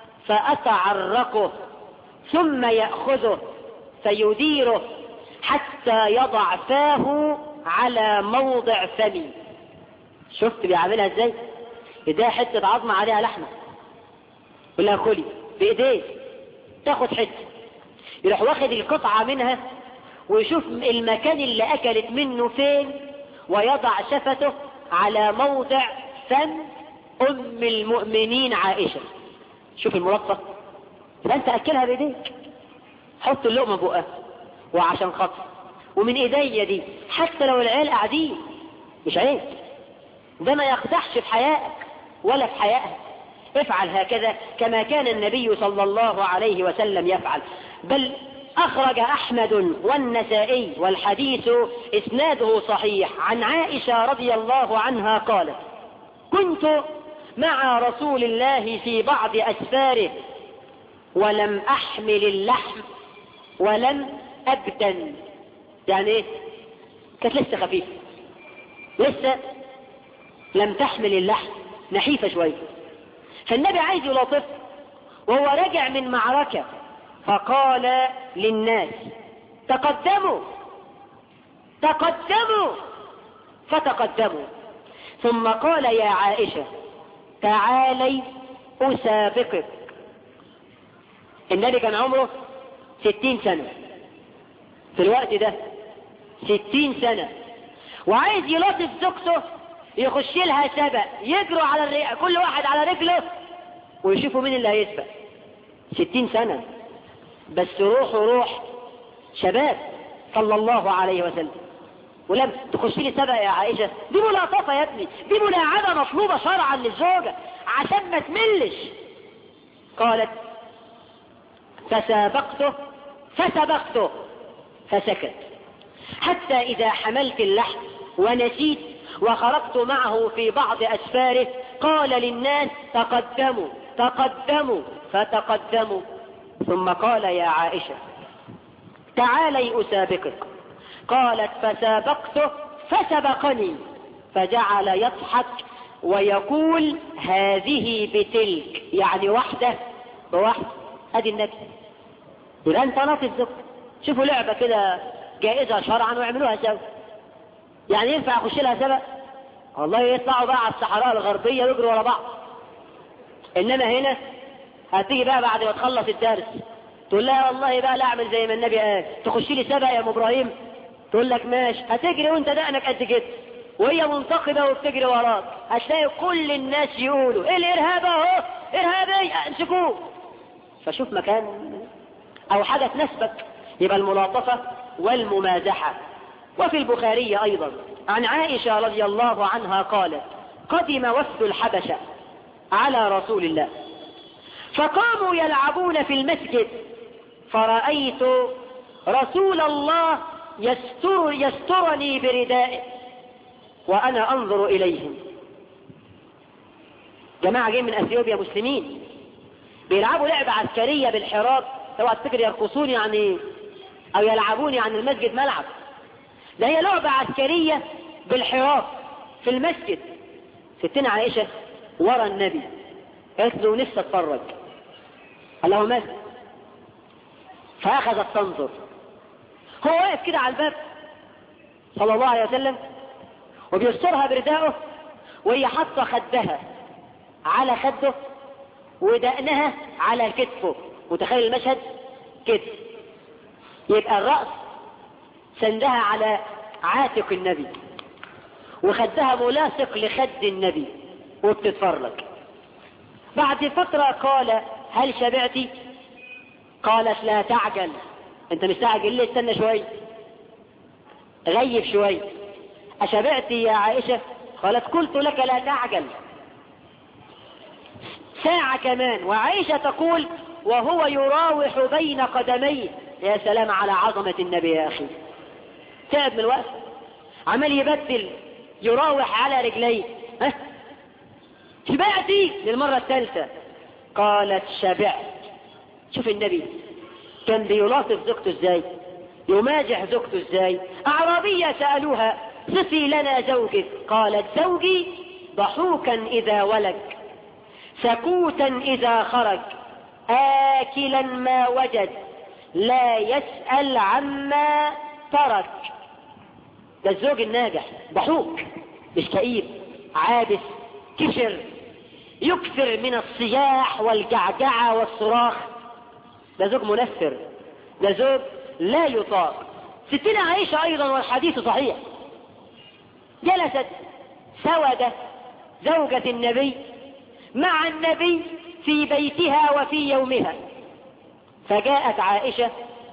فأتعرقه ثم يأخذه فيديره حتى يضع فاه على موضع فمي شفت بيعملها ازاي ايديها حتة عظم عليها لحمة يقول لها كلي بايديه تاخد حتة يروح واخد القطعة منها ويشوف المكان اللي اكلت منه فين ويضع شفته على موضع فم ام المؤمنين عائشة شوف الملطف فانت اكلها بايديك حط اللقمة بقها وعشان خاطر ومن ايديا دي حتى لو العيال قاعدين مش عيب ده ما يقدحش في حيائك ولا في حيائها افعل هكذا كما كان النبي صلى الله عليه وسلم يفعل بل أخرج أحمد والنسائي والحديث إسناده صحيح عن عائشة رضي الله عنها قالت كنت مع رسول الله في بعض أسفاره ولم أحمل اللحم ولم أبتن يعني ايه كانت لسه خفيفة لسه لم تحمل اللحم نحيفة شوية فالنبي عايز يلاطف وهو راجع من معركة فقال للناس تقدموا تقدموا فتقدموا ثم قال يا عائشة تعالي أسابقك النبي كان عمره ستين سنة في الوقت ده ستين سنة وعايز يلطف زوجته يخش لها سبق يجروا على الرئة كل واحد على رجله ويشوفوا مين اللي هيسبق ستين سنة بس روحه روح شباب صلى الله عليه وسلم ولم تخش لي سبق يا عائشة دي ملاطفة يا ابني دي ملاعبة مطلوبة شرعا للزوجة عشان ما تملش قالت فسابقته فسبقته فسكت حتى إذا حملت اللحم ونسيت وخرجت معه في بعض أسفاره قال للناس تقدموا تقدموا فتقدموا ثم قال يا عائشة تعالي أسابقك قالت فسابقته فسبقني فجعل يضحك ويقول هذه بتلك يعني واحدة بواحدة ادي النبي يبقى انت ناطي الزوج شوفوا لعبة كده جائزة شرعا ويعملوها سوا يعني ينفع اخش لها سبق والله يطلعوا بقى على الصحراء الغربية ويجروا ورا بعض انما هنا هتيجي بقى بعد ما تخلص الدرس تقول لها والله بقى لا اعمل زي ما النبي قال تخش لي سبق يا ام ابراهيم تقول لك ماشي هتجري وانت دقنك قد كده وهي منتقبة وبتجري وراك هتلاقي كل الناس يقولوا ايه الارهاب اهو ارهابي امسكوه فشوف مكان او حاجة تناسبك يبقى الملاطفة والممازحة وفي البخاري ايضا عن عائشة رضي الله عنها قالت قدم وفد الحبشة على رسول الله فقاموا يلعبون في المسجد فرأيت رسول الله يستر يسترني بردائه وأنا أنظر إليهم جماعة جايين من أثيوبيا مسلمين بيلعبوا لعبة عسكرية بالحراب اوعى تفتكر يرقصون يعني أو يلعبون يعني المسجد ملعب ده هي لعبة عسكرية بالحراب في المسجد ستنا عائشة ورا النبي قالت له نفسي اتفرج قال له ماذا فأخذت تنظر هو واقف كده على الباب صلى الله عليه وسلم وبيسترها برداءه وهي حاطه خدها على خده ودقنها على كتفه وتخيل المشهد كده يبقى الرأس سندها على عاتق النبي وخدها ملاصق لخد النبي وبتتفرج بعد فترة قال هل شبعتي قالت لا تعجل انت مستعجل ليه استنى شوي غيب شوي أشبعتي يا عائشة قالت قلت لك لا تعجل ساعة كمان وعائشة تقول وهو يراوح بين قدميه يا سلام على عظمة النبي يا أخي تعب من الوقت عمال يبدل يراوح على رجليه ها شبعتي للمرة الثالثة قالت شبعت شوف النبي كان بيلاطف زوجته ازاي يماجح زوجته ازاي اعرابية سألوها صفي لنا زوجك قالت زوجي ضحوكا اذا ولج سكوتا اذا خرج آكلا ما وجد لا يسأل عما ترك ده الزوج الناجح ضحوك مش كئيب عابس كشر يكثر من الصياح والجعجعة والصراخ ده زوج منفر ده زوج لا يطاق ستنا عائشة أيضا والحديث صحيح جلست سودة زوجة النبي مع النبي في بيتها وفي يومها فجاءت عائشة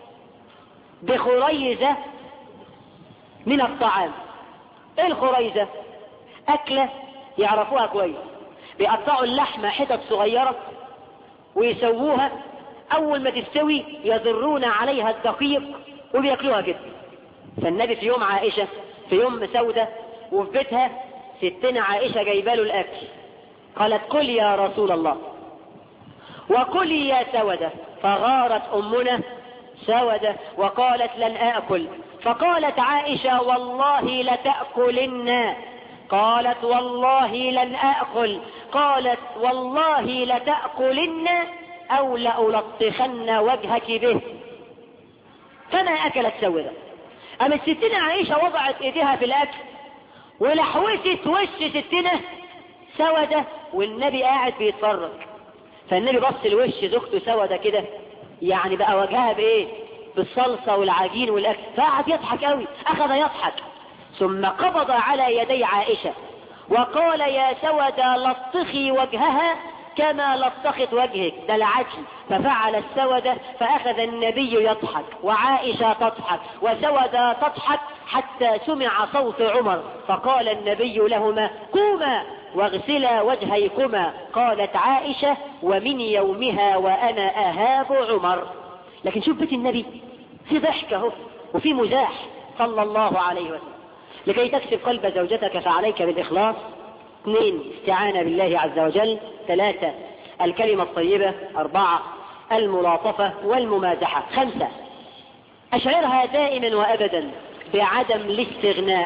بخريزة من الطعام ايه الخريزة اكلة يعرفوها كويس بيقطعوا اللحمة حتت صغيرة ويسووها اول ما تستوي يضرون عليها الدقيق وبياكلوها كده فالنبي في يوم عائشة في يوم سودة وفي بيتها ستنا عائشة جايباله الاكل قالت كل يا رسول الله وكلي يا سودة فغارت امنا سودة وقالت لن اكل فقالت عائشة والله لتأكلن قالت والله لن أأكل قالت والله لتأكلن أو لألطخن وجهك به فما أكلت سودة أما الستين عائشة وضعت إيديها في الأكل ولحوست وش ستنا سودة والنبي قاعد بيتفرج فالنبي بص لوش زوجته سودة كده يعني بقى وجهها بايه بالصلصة والعجين والاكل فقعد يضحك قوي اخذ يضحك ثم قبض على يدي عائشة وقال يا سودة لطخي وجهها كما لطخت وجهك دلعتي ففعل السودة فأخذ النبي يضحك وعائشة تضحك وسودة تضحك حتى سمع صوت عمر فقال النبي لهما قوما واغسلا وجهيكما قالت عائشة ومن يومها وأنا أهاب عمر لكن شوف بيت النبي في ضحك اهو وفي مزاح صلى الله عليه وسلم لكي تكسب قلب زوجتك فعليك بالإخلاص اثنين استعانة بالله عز وجل ثلاثة الكلمة الطيبة أربعة الملاطفة والممازحة خمسة أشعرها دائما وأبدا بعدم الاستغناء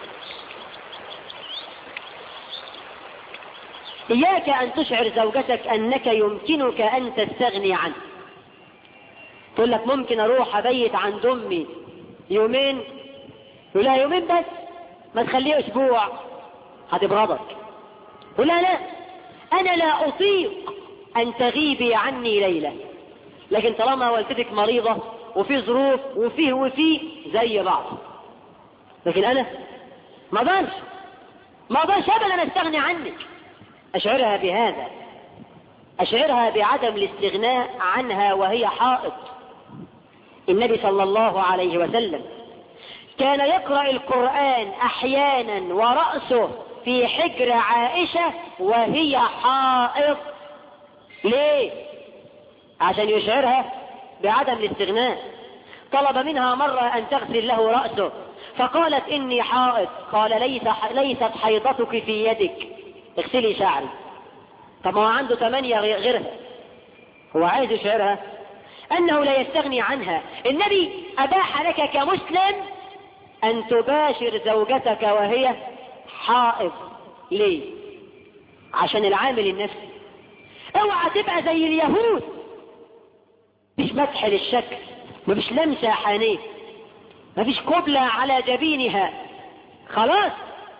إياك أن تشعر زوجتك أنك يمكنك أن تستغني عنه تقول لك ممكن أروح أبيت عند أمي يومين يقول لها يومين بس ما تخليه أسبوع هتبرضك يقول لها لا أنا لا أطيق أن تغيبي عني ليلة لكن طالما والدتك مريضة وفي ظروف وفيه وفيه زي بعض لكن أنا ما اقدرش ما اقدرش أبدا أستغني عنك أشعرها بهذا أشعرها بعدم الاستغناء عنها وهي حائط النبي صلى الله عليه وسلم كان يقرأ القرآن أحيانا ورأسه في حجر عائشة وهي حائط ليه عشان يشعرها بعدم الاستغناء طلب منها مرة أن تغسل له رأسه فقالت إني حائط قال ليس ليست حيضتك في يدك اغسلي شعري طب ما هو عنده ثمانية غيرها هو عايز يشعرها أنه لا يستغني عنها النبي أباح لك كمسلم أن تباشر زوجتك وهي حائض ليه عشان العامل النفسي اوعى تبقى زي اليهود مش مسح للشكل مفيش لمسة حانيه مفيش قبلة على جبينها خلاص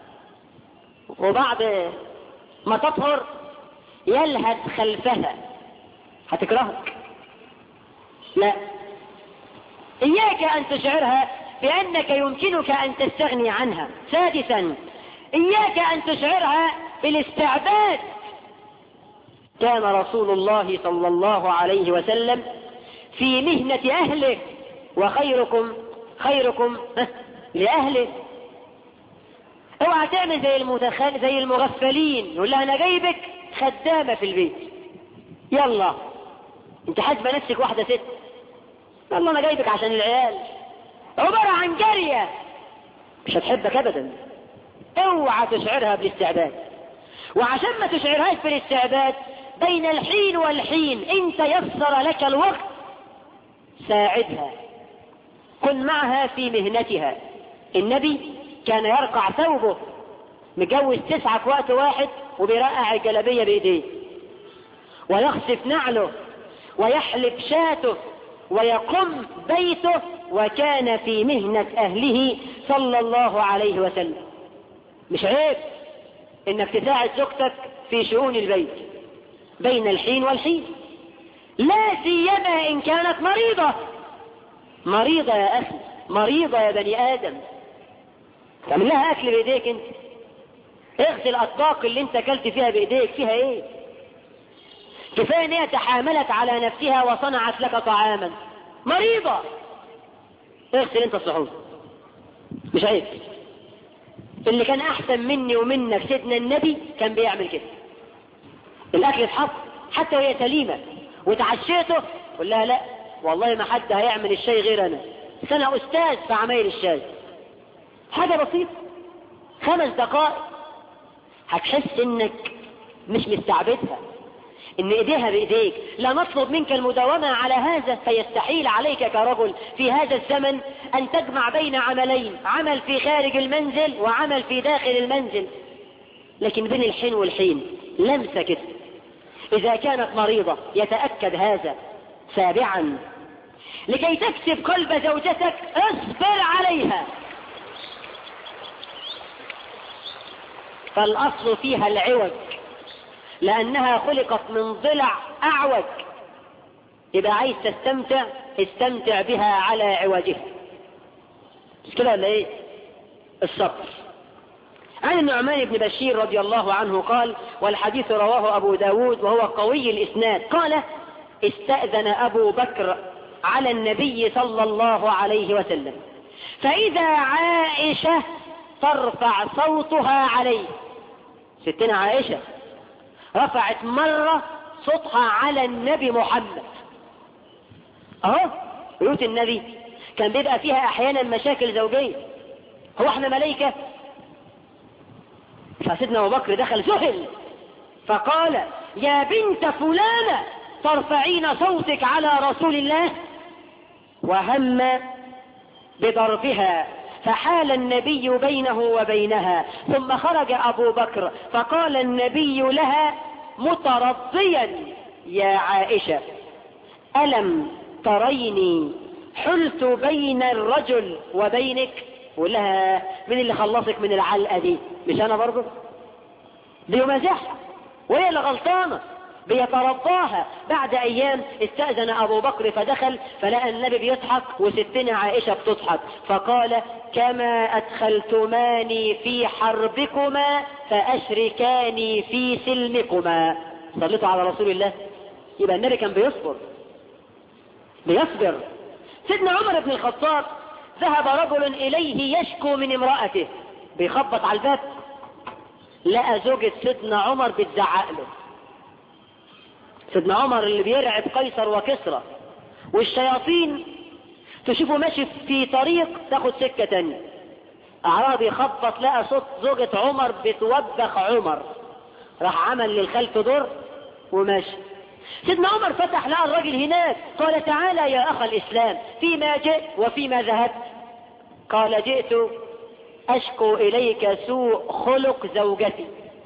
وبعد ما تطهر يلهث خلفها هتكرهك لا إياك أن تشعرها بأنك يمكنك أن تستغني عنها سادسا إياك أن تشعرها بالاستعباد كان رسول الله صلى الله عليه وسلم في مهنة أهله وخيركم خيركم لأهله اوعى تعمل زي المتخل زي المغفلين يقول لها انا جايبك خدامة في البيت يلا انت حاسبة نفسك واحدة ست يلا انا جايبك عشان العيال عبارة عن جارية مش هتحبك ابدا اوعى تشعرها بالاستعباد وعشان ما تشعرهاش بالاستعباد بين الحين والحين ان تيسر لك الوقت ساعدها كن معها في مهنتها النبي كان يرقع ثوبه مجوز تسعة في وقت واحد وبيرقع الجلبية بإيديه ويخسف نعله ويحلب شاته ويقم بيته وكان في مهنة أهله صلى الله عليه وسلم مش عيب انك تساعد زوجتك في شؤون البيت بين الحين والحين لا سيما ان كانت مريضة مريضة يا اخي مريضة يا بني ادم تعمل لها اكل بايديك انت اغسل الاطباق اللي انت اكلت فيها بايديك فيها ايه كفايه ان هي تحاملت على نفسها وصنعت لك طعاما مريضة اغسل انت الصحون مش عيب اللي كان احسن مني ومنك سيدنا النبي كان بيعمل كده الاكل اتحط حتى وهي سليمة وتعشيته قول لها لا والله ما حد هيعمل الشاي غير انا بس انا استاذ في عمايل الشاي حاجة بسيطة خمس دقائق هتحس انك مش مستعبدها ان ايديها بايديك لا نطلب منك المداومة على هذا فيستحيل عليك كرجل في هذا الزمن ان تجمع بين عملين عمل في خارج المنزل وعمل في داخل المنزل لكن بين الحين والحين لمسة كده إذا كانت مريضة يتأكد هذا سابعا لكي تكسب قلب زوجتك اصبر عليها فالأصل فيها العوج لأنها خلقت من ضلع أعوج إذا عايز تستمتع استمتع بها على عوجها مش كده ولا ايه الصبر عن النعمان بن بشير رضي الله عنه قال والحديث رواه أبو داود وهو قوي الإسناد قال استأذن أبو بكر على النبي صلى الله عليه وسلم فإذا عائشة ترفع صوتها عليه ستنا عائشة رفعت مرة صوتها على النبي محمد اهو بيوت النبي كان بيبقى فيها احيانا مشاكل زوجية هو احنا ملايكة فسيدنا ابو بكر دخل سهل فقال يا بنت فلانة ترفعين صوتك على رسول الله وهم بضربها فحال النبي بينه وبينها ثم خرج أبو بكر فقال النبي لها مترضيا يا عائشة ألم تريني حلت بين الرجل وبينك ولها من اللي خلصك من العلقة دي مش أنا برضه بيمازحها وهي اللي غلطانة بيترضاها بعد ايام استأذن ابو بكر فدخل فلقى النبي بيضحك وستنا عائشة بتضحك فقال كما ادخلتماني في حربكما فاشركاني في سلمكما صليتوا على رسول الله يبقى النبي كان بيصبر بيصبر سيدنا عمر بن الخطاب ذهب رجل اليه يشكو من امرأته بيخبط على الباب لقى زوجة سيدنا عمر بتزعق له سيدنا عمر اللي بيرعب قيصر وكسرى والشياطين تشوفه ماشي في طريق تاخد سكة تانية اعرابي يخبط لقى صوت زوجة عمر بتوبخ عمر راح عمل للخلف دور وماشي سيدنا عمر فتح لقى الراجل هناك قال تعالى يا اخ الاسلام فيما جئت وفيما ذهبت قال جئت اشكو اليك سوء خلق زوجتي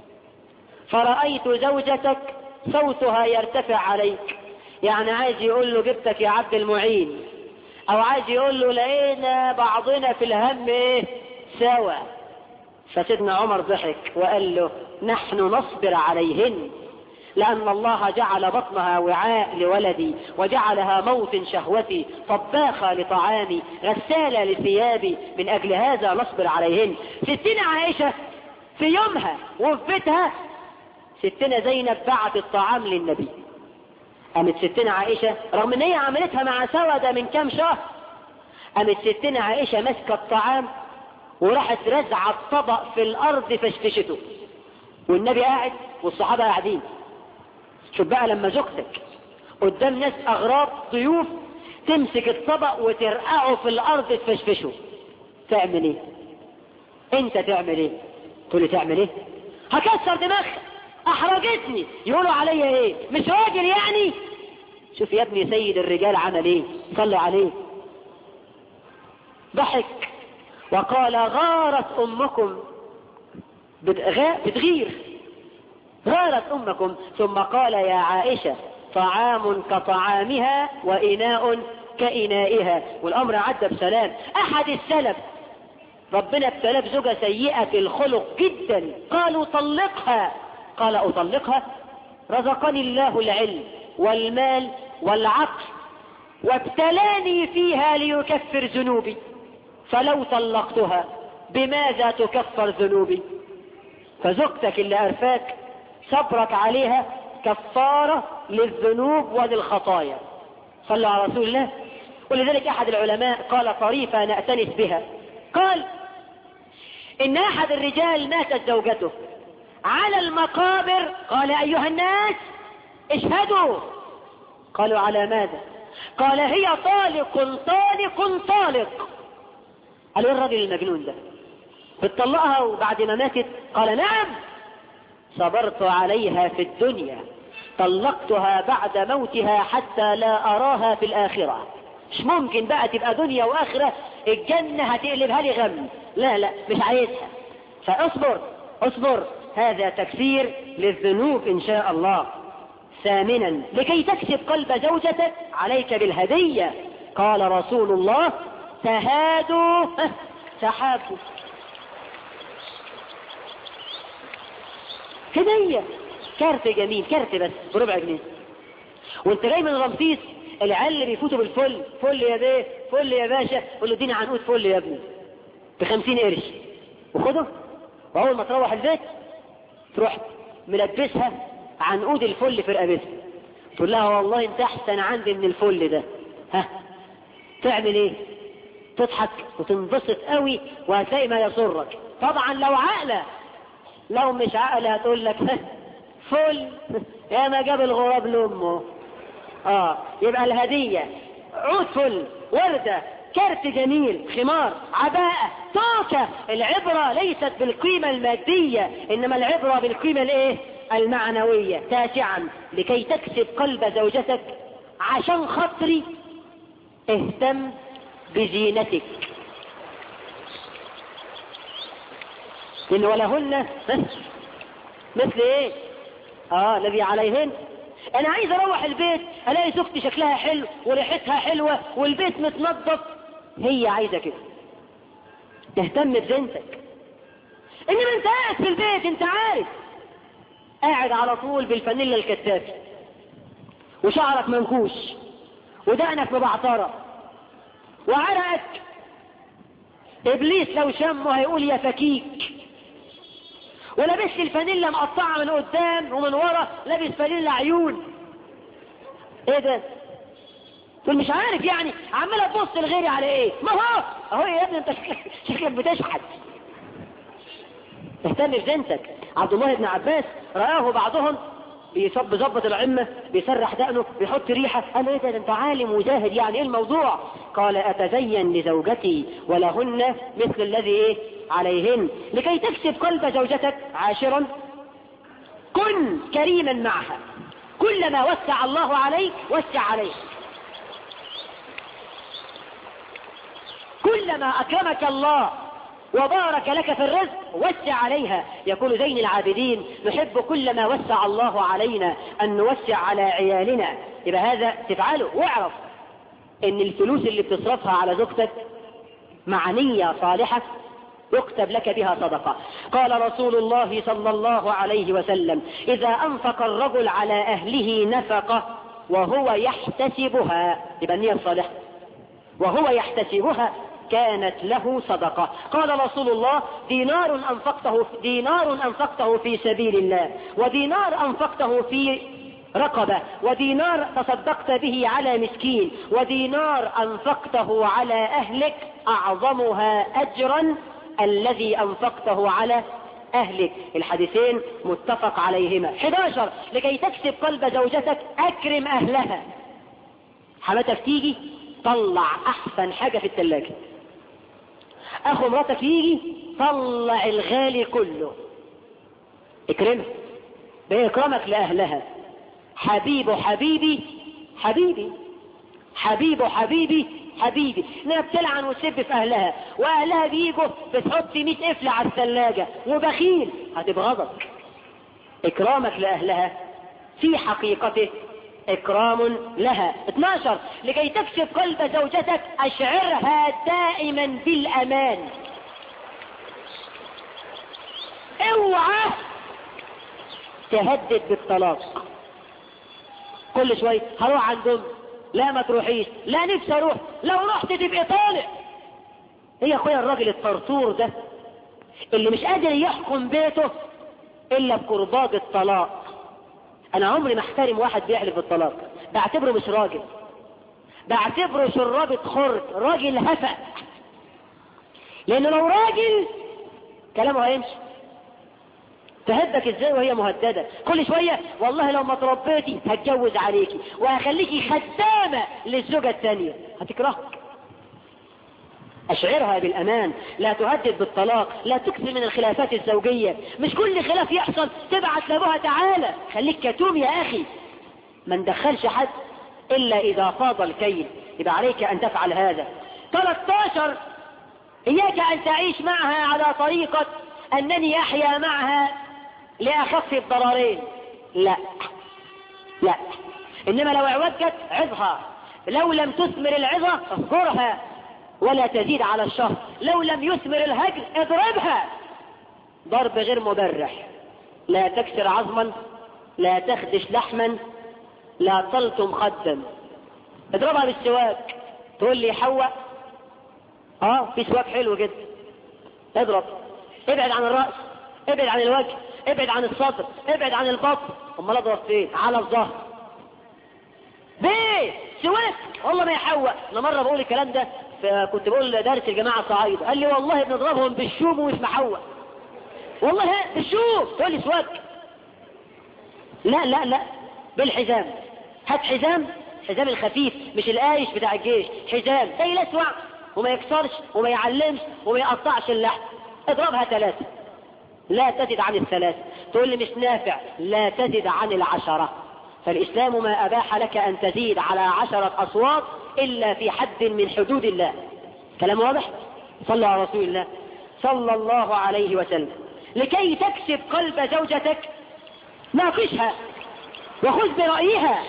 فرأيت زوجتك صوتها يرتفع عليك يعني عايز يقول له جبتك يا عبد المعين او عايز يقول له لقينا بعضنا في الهم ايه سوا فسيدنا عمر ضحك وقال له نحن نصبر عليهن لأن الله جعل بطنها وعاء لولدي وجعلها موطن شهوتي طباخة لطعامي غسالة لثيابي من أجل هذا نصبر عليهن ستنا عائشة في يومها وفي بيتها ستنا زينب بعت الطعام للنبي قامت ستنا عائشة رغم ان هي عملتها مع سودة من كام شهر قامت ستنا عائشة ماسكة الطعام وراحت رزعة الطبق في الارض فشفشته والنبي قاعد والصحابة قاعدين شوف بقى لما زوجتك قدام ناس اغراب ضيوف تمسك الطبق وترقعه في الارض تفشفشه تعمل ايه انت تعمل ايه تقول لي تعمل ايه هكسر دماغك احرجتني يقولوا عليا ايه مش راجل يعني شوف يا ابني سيد الرجال عمل ايه صلوا عليه ضحك وقال غارت امكم بتغير غارت امكم ثم قال يا عائشة طعام كطعامها وإناء كإنائها والأمر عدى بسلام أحد السلف ربنا ابتلى بزوجة سيئة الخلق جدا قالوا طلقها قال أطلقها رزقني الله العلم والمال والعقل وابتلاني فيها ليكفر ذنوبي فلو طلقتها بماذا تكفر ذنوبي فزوجتك اللي أرفاك صبرك عليها كفارة للذنوب وللخطايا صلوا على رسول الله ولذلك أحد العلماء قال طريفة نأتنس بها قال إن أحد الرجال ماتت زوجته على المقابر قال أيها الناس اشهدوا قالوا على ماذا قال هي طالق طالق طالق قالوا ايه الراجل المجنون ده بتطلقها وبعد ما ماتت قال نعم صبرت عليها في الدنيا طلقتها بعد موتها حتى لا أراها في الآخرة مش ممكن بقى تبقى دنيا وآخرة الجنة هتقلبها لي غم لا لا مش عايزها فاصبر اصبر هذا تكفير للذنوب إن شاء الله ثامنا لكي تكسب قلب زوجتك عليك بالهدية قال رسول الله تهادوا تحابوا هدية كارت جميل كارت بس بربع جنيه وانت جاي من رمسيس العيال اللي بيفوتوا بالفل فل يا بيه فل يا باشا قول له اديني عنقود فل يا ابني بخمسين قرش وخده واول ما تروح البيت تروح ملبسها عنقود الفل في رقبتها تقول لها والله انت احسن عندي من الفل ده ها تعمل ايه تضحك وتنبسط قوي وهتلاقي ما يسرك طبعا لو عقلة لو مش عقلة هتقول لك فل يا ما جاب الغراب لامه اه يبقى الهدية عود فل وردة كرت جميل خمار عباءة توكة العبرة ليست بالقيمة المادية انما العبرة بالقيمة الايه المعنوية تاسعا لكي تكسب قلب زوجتك عشان خاطري اهتم بزينتك إن ولهن مثل ايه اه الذي عليهن انا عايز اروح البيت الاقي زوجتي شكلها حلو وريحتها حلوة والبيت متنظف هي عايزة كده تهتم بزينتك انما انت قاعد في البيت انت عارف قاعد على طول بالفانيلا الكتافي وشعرك منكوش ودقنك مبعطرة وعرقك ابليس لو شمه هيقول يا فكيك ولابس الفانيلا مقطعة من قدام ومن ورا لابس فانيلا عيون ايه ده تقول مش عارف يعني عمال تبص لغيري على ايه ما هو اهو يا ابني انت شكلك بتشحت اهتم بزينتك عبد الله بن عباس رآه بعضهم بيصب بيظبط العمة بيسرح دقنه بيحط ريحة قال ايه ده انت عالم وجاهد يعني ايه الموضوع قال اتزين لزوجتي ولهن مثل الذي ايه عليهن لكي تكسب قلب زوجتك عاشرا كن كريما معها كلما وسع الله عليك وسع عليك كلما أكرمك الله وبارك لك في الرزق وسع عليها يقول زين العابدين نحب كلما وسع الله علينا أن نوسع على عيالنا يبقى هذا تفعله واعرف ان الفلوس اللي بتصرفها على زوجتك مع نية صالحة يكتب لك بها صدقة قال رسول الله صلى الله عليه وسلم إذا أنفق الرجل على أهله نفقة وهو يحتسبها يبقى النية الصالحة وهو يحتسبها كانت له صدقة قال رسول الله دينار أنفقته دينار أنفقته في سبيل الله ودينار أنفقته في رقبة ودينار تصدقت به على مسكين ودينار أنفقته على أهلك أعظمها أجرا الذي أنفقته على أهلك الحديثين متفق عليهما 11 لكي تكسب قلب زوجتك أكرم أهلها حماتك تيجي طلع أحسن حاجة في الثلاجة أخو مراتك يجي طلع الغالي كله اكرمها بإكرامك لأهلها حبيب حبيبي حبيبي حبيب حبيبي حبيبي انها بتلعن وتسب في اهلها واهلها بيجوا بتحط 100 قفل على الثلاجة وبخيل هتبغضك اكرامك لاهلها في حقيقته اكرام لها 12 لكي تكسب قلب زوجتك اشعرها دائما بالامان اوعى تهدد بالطلاق كل شوية هروح عندهم لا ما تروحيش لا نفسي اروح لو رحت تبقى طالع هي اخويا الراجل الطرطور ده اللي مش قادر يحكم بيته الا بقرباج الطلاق انا عمري ما احترم واحد بيحلف بالطلاق بعتبره مش راجل بعتبره شرابة خرد راجل هفأ لانه لو راجل كلامه هيمشي تهدك ازاي وهي مهددة كل شوية والله لو ما تربيتي هتجوز عليكي وهخليكي خدامة للزوجة الثانية هتكرهك اشعرها بالامان لا تهدد بالطلاق لا تكثر من الخلافات الزوجية مش كل خلاف يحصل تبعت لابوها تعالى خليك كتوم يا اخي ما ندخلش حد الا اذا فاض الكيل يبقى عليك ان تفعل هذا 13 اياك ان تعيش معها على طريقة انني احيا معها لأخف الضررين لا لا انما لو اعوجت عظها لو لم تثمر العظة اهجرها ولا تزيد على الشهر لو لم يثمر الهجر اضربها ضرب غير مبرح لا تكسر عظما لا تخدش لحما لا تلطم خدا اضربها بالسواك تقول لي حواء اه في سواك حلو جدا اضرب ابعد عن الرأس ابعد عن الوجه ابعد عن الصدر ابعد عن البطن امال اضرب فين على الظهر بيه سواك والله ما يحوق انا مره بقول الكلام ده فكنت بقول درس الجماعه الصعايده قال لي والله بنضربهم بالشوم ومش محوق والله بالشوم تقول لي سواك لا لا لا بالحزام هات حزام حزام الخفيف مش القايش بتاع الجيش حزام زي الاسوع وما يكسرش وما يعلمش وما يقطعش اللحم اضربها ثلاثة لا تزد عن الثلاث تقول لي مش نافع لا تزد عن العشرة فالإسلام ما أباح لك أن تزيد على عشرة أصوات إلا في حد من حدود الله كلام واضح صلى على رسول الله صلى الله عليه وسلم لكي تكسب قلب زوجتك ناقشها وخذ برأيها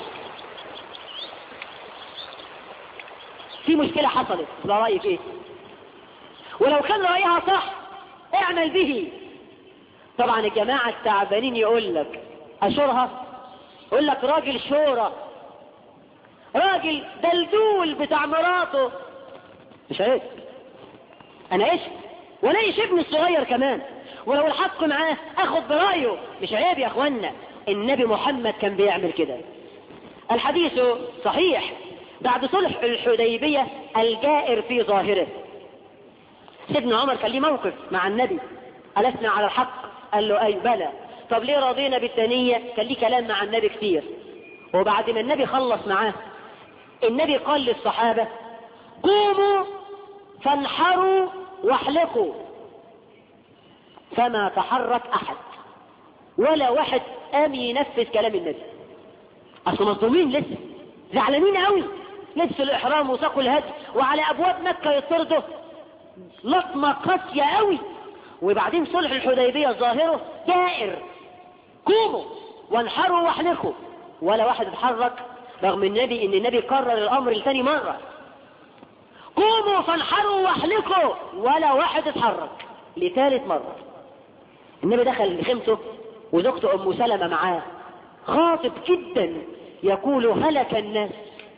في مشكلة حصلت لا رأيك ايه ولو كان رأيها صح اعمل به طبعا الجماعة التعبانين يقول لك اشورها يقول لك راجل شورى راجل دلدول بتاع مراته مش عيب انا ايش وانا ايش ابني الصغير كمان ولو الحق معاه اخد برأيه مش عيب يا اخوانا النبي محمد كان بيعمل كده الحديث صحيح بعد صلح الحديبية الجائر في ظاهره سيدنا عمر كان ليه موقف مع النبي ألسنا على الحق قال له أي بلى طب ليه رضينا بالثانية كان ليه كلام مع النبي كتير وبعد ما النبي خلص معاه النبي قال للصحابة قوموا فانحروا واحلقوا فما تحرك أحد ولا واحد قام ينفذ كلام النبي أصل مظلومين لسه زعلانين قوي لبسوا الإحرام وساقوا الهدي وعلى أبواب مكة يطردوا لطمة قاسية قوي وبعدين صلح الحديبية ظاهره دائر قوموا وانحروا واحلقوا ولا واحد اتحرك رغم النبي ان النبي كرر الامر لثاني مرة قوموا فانحروا واحلقوا ولا واحد اتحرك لثالث مرة النبي دخل لخيمته وزوجته ام سلمة معاه خاطب جدا يقول هلك الناس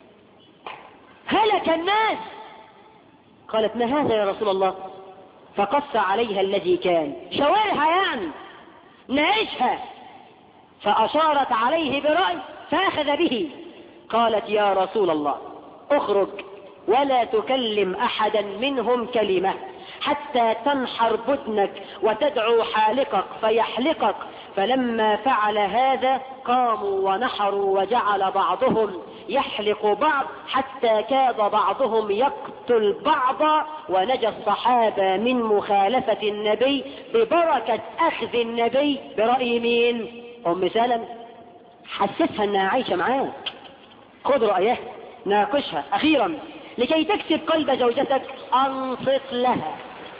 هلك الناس قالت ما هذا يا رسول الله فقص عليها الذي كان شوارها يعني نعيشها فأشارت عليه برأي فأخذ به قالت يا رسول الله اخرج ولا تكلم أحدا منهم كلمة حتى تنحر بدنك وتدعو حالقك فيحلقك فلما فعل هذا قاموا ونحروا وجعل بعضهم يحلق بعض حتى كاد بعضهم يقتل بعضا ونجى الصحابة من مخالفة النبي ببركة أخذ النبي برأي مين أم سلم حسسها أنها عايشة معاك خذ رأيه ناقشها أخيرا لكي تكسب قلب زوجتك أنصت لها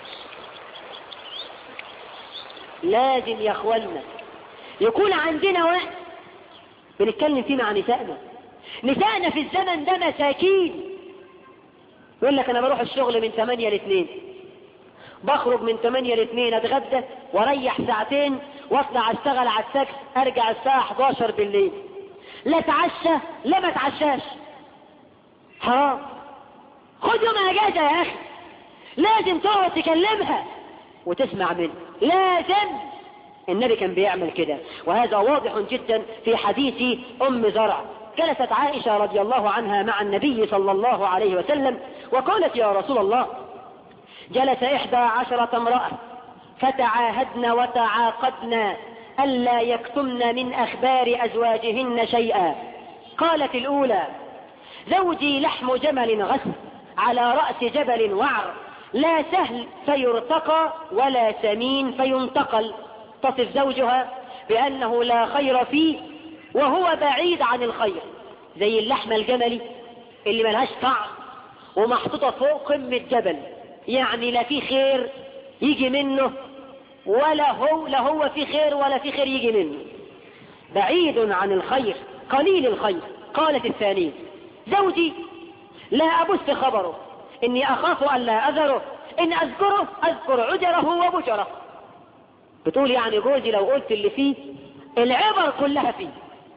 لازم يا اخوانا يكون عندنا وقت بنتكلم فيه مع نسائنا نسائنا في الزمن ده مساكين يقول لك انا بروح الشغل من 8 ل 2 بخرج من 8 ل 2 اتغدى واريح ساعتين واطلع اشتغل على السكس ارجع الساعة 11 بالليل لا اتعشى لا ما اتعشاش حرام خد يوم اجازة يا اخي لازم تقعد تكلمها وتسمع منه لازم النبي كان بيعمل كده وهذا واضح جدا في حديث ام زرع جلست عائشة رضي الله عنها مع النبي صلى الله عليه وسلم وقالت يا رسول الله جلس إحدى عشرة امرأة فتعاهدن وتعاقدن ألا يكتمن من أخبار أزواجهن شيئا قالت الأولى زوجي لحم جمل غث على رأس جبل وعر لا سهل فيرتقى ولا سمين فينتقل تصف زوجها بأنه لا خير فيه وهو بعيد عن الخير زي اللحمة الجملي اللي ملهاش طعم ومحطوطة فوق قمة جبل يعني لا في خير يجي منه ولا هو لا هو في خير ولا في خير يجي منه بعيد عن الخير قليل الخير قالت الثانية زوجي لا أبث خبره إني أخاف أن لا أذره إن أذكره أذكر عجره وبجره بتقول يعني جوزي لو قلت اللي فيه العبر كلها فيه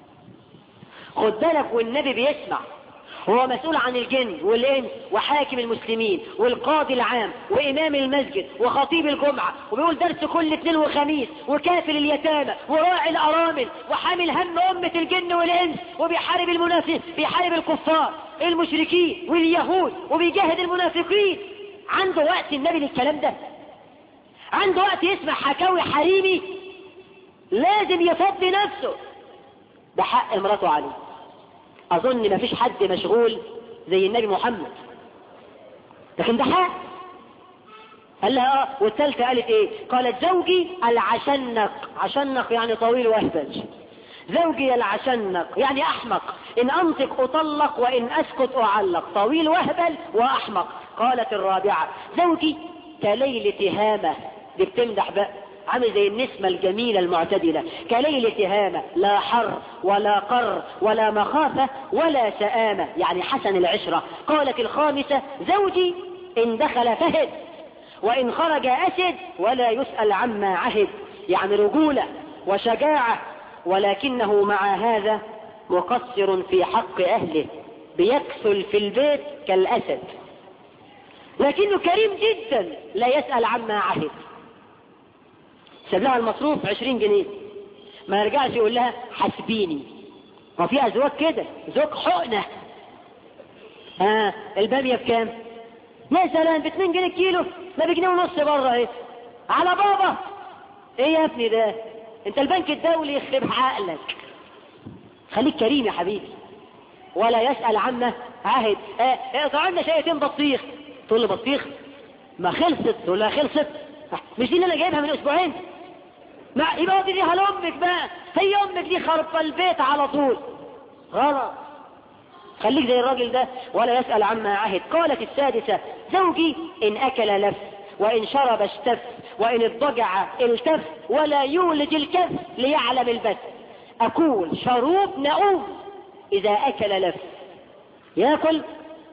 خد بالك والنبي بيسمع هو مسؤول عن الجن والإنس وحاكم المسلمين والقاضي العام وإمام المسجد وخطيب الجمعة وبيقول درس كل اثنين وخميس وكافل اليتامى وراعي الأرامل وحامل هم أمة الجن والإنس وبيحارب المنافق بيحارب الكفار المشركين واليهود وبيجاهد المنافقين عنده وقت النبي للكلام ده عنده وقت يسمع حكاوي حريمي لازم يفضي نفسه ده حق مراته عليه اظن ما فيش حد مشغول زي النبي محمد لكن ده حق قال لها اه والثالثه قالت ايه قالت زوجي العشنق عشنق يعني طويل واهبج زوجي العشنق يعني احمق ان انطق اطلق وان اسكت اعلق طويل وهبل واحمق قالت الرابعه زوجي كليل تهامه دي بتمدح بقى عامل زي النسمة الجميلة المعتدلة كليل تهامة لا حر ولا قر ولا مخافة ولا سآمة يعني حسن العشرة قالت الخامسة زوجي إن دخل فهد وإن خرج أسد ولا يسأل عما عهد يعني رجولة وشجاعة ولكنه مع هذا مقصر في حق أهله بيكسل في البيت كالأسد لكنه كريم جدا لا يسأل عما عهد ساب لها المصروف 20 جنيه ما يرجعش يقول لها حسبيني وفي ازواج كده زوج حقنة ها آه البامية بكام يا سلام ب 2 جنيه كيلو ما بجنيه ونص بره اهي على بابا ايه يا ابني ده انت البنك الدولي يخرب عقلك خليك كريم يا حبيبي ولا يسأل عنا عهد اه اقطع لنا شيئتين بطيخ تقول له بطيخ ما خلصت تقول لها خلصت مش دي اللي انا جايبها من اسبوعين ما يبقى دي ليها لامك بقى هي امك دي خرب البيت على طول غلط خليك زي الراجل ده ولا يسأل عما عهد قالت السادسة زوجي إن أكل لف وإن شرب اشتف وإن اضطجع التف ولا يولد الكف ليعلم البث أكون شروب نؤوم إذا أكل لف ياكل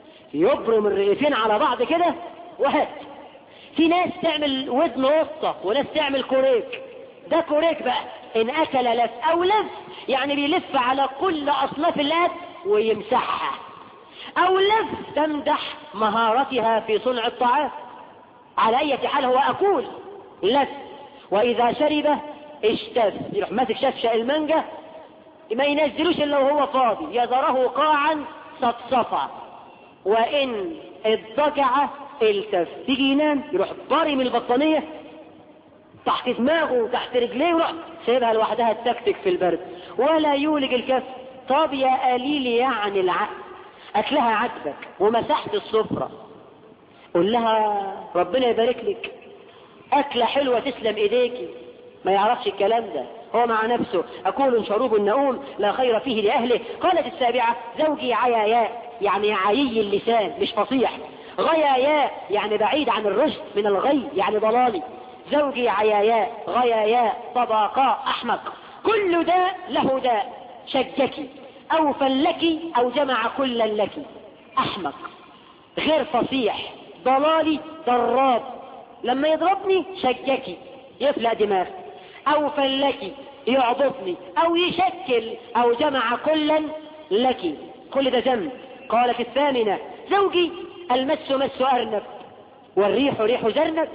يبرم الرغيفين على بعض كده وهات في ناس تعمل ودن وسطى وناس تعمل كوريك ده كوريك بقى ان اكل لف او لف يعني بيلف على كل اصناف الاكل ويمسحها او لف تمدح مهارتها في صنع الطعام على اي حال هو اكول لف واذا شرب اشتف يروح ماسك شفشة المانجا ما ينزلوش الا وهو فاضي يذره قاعا صفصفا وان اضطجع التف تيجي ينام يروح ضارم البطانية تحت دماغه وتحت رجليه ويروح سيبها لوحدها تكتك في البرد ولا يولج الكف طب يا قليل يعني العقل اكلها عجبك ومسحت السفرة قول لها ربنا يبارك لك اكلة حلوة تسلم ايديكي ما يعرفش الكلام ده هو مع نفسه اكل شروب النؤوم لا خير فيه لاهله قالت السابعة زوجي عياياء يعني عيي اللسان مش فصيح غياياء يعني بعيد عن الرشد من الغي يعني ضلالي زوجي عياياء غياياء طبقاء احمق كل داء له داء شجكي او فلكي او جمع كلا لك احمق غير فصيح ضلالي ضراب لما يضربني شجكي يفلق دماغ او فلكي يعضفني او يشكل او جمع كلا لك كل ده جنب قالت الثامنة زوجي المس مس أرنب والريح ريح زرنب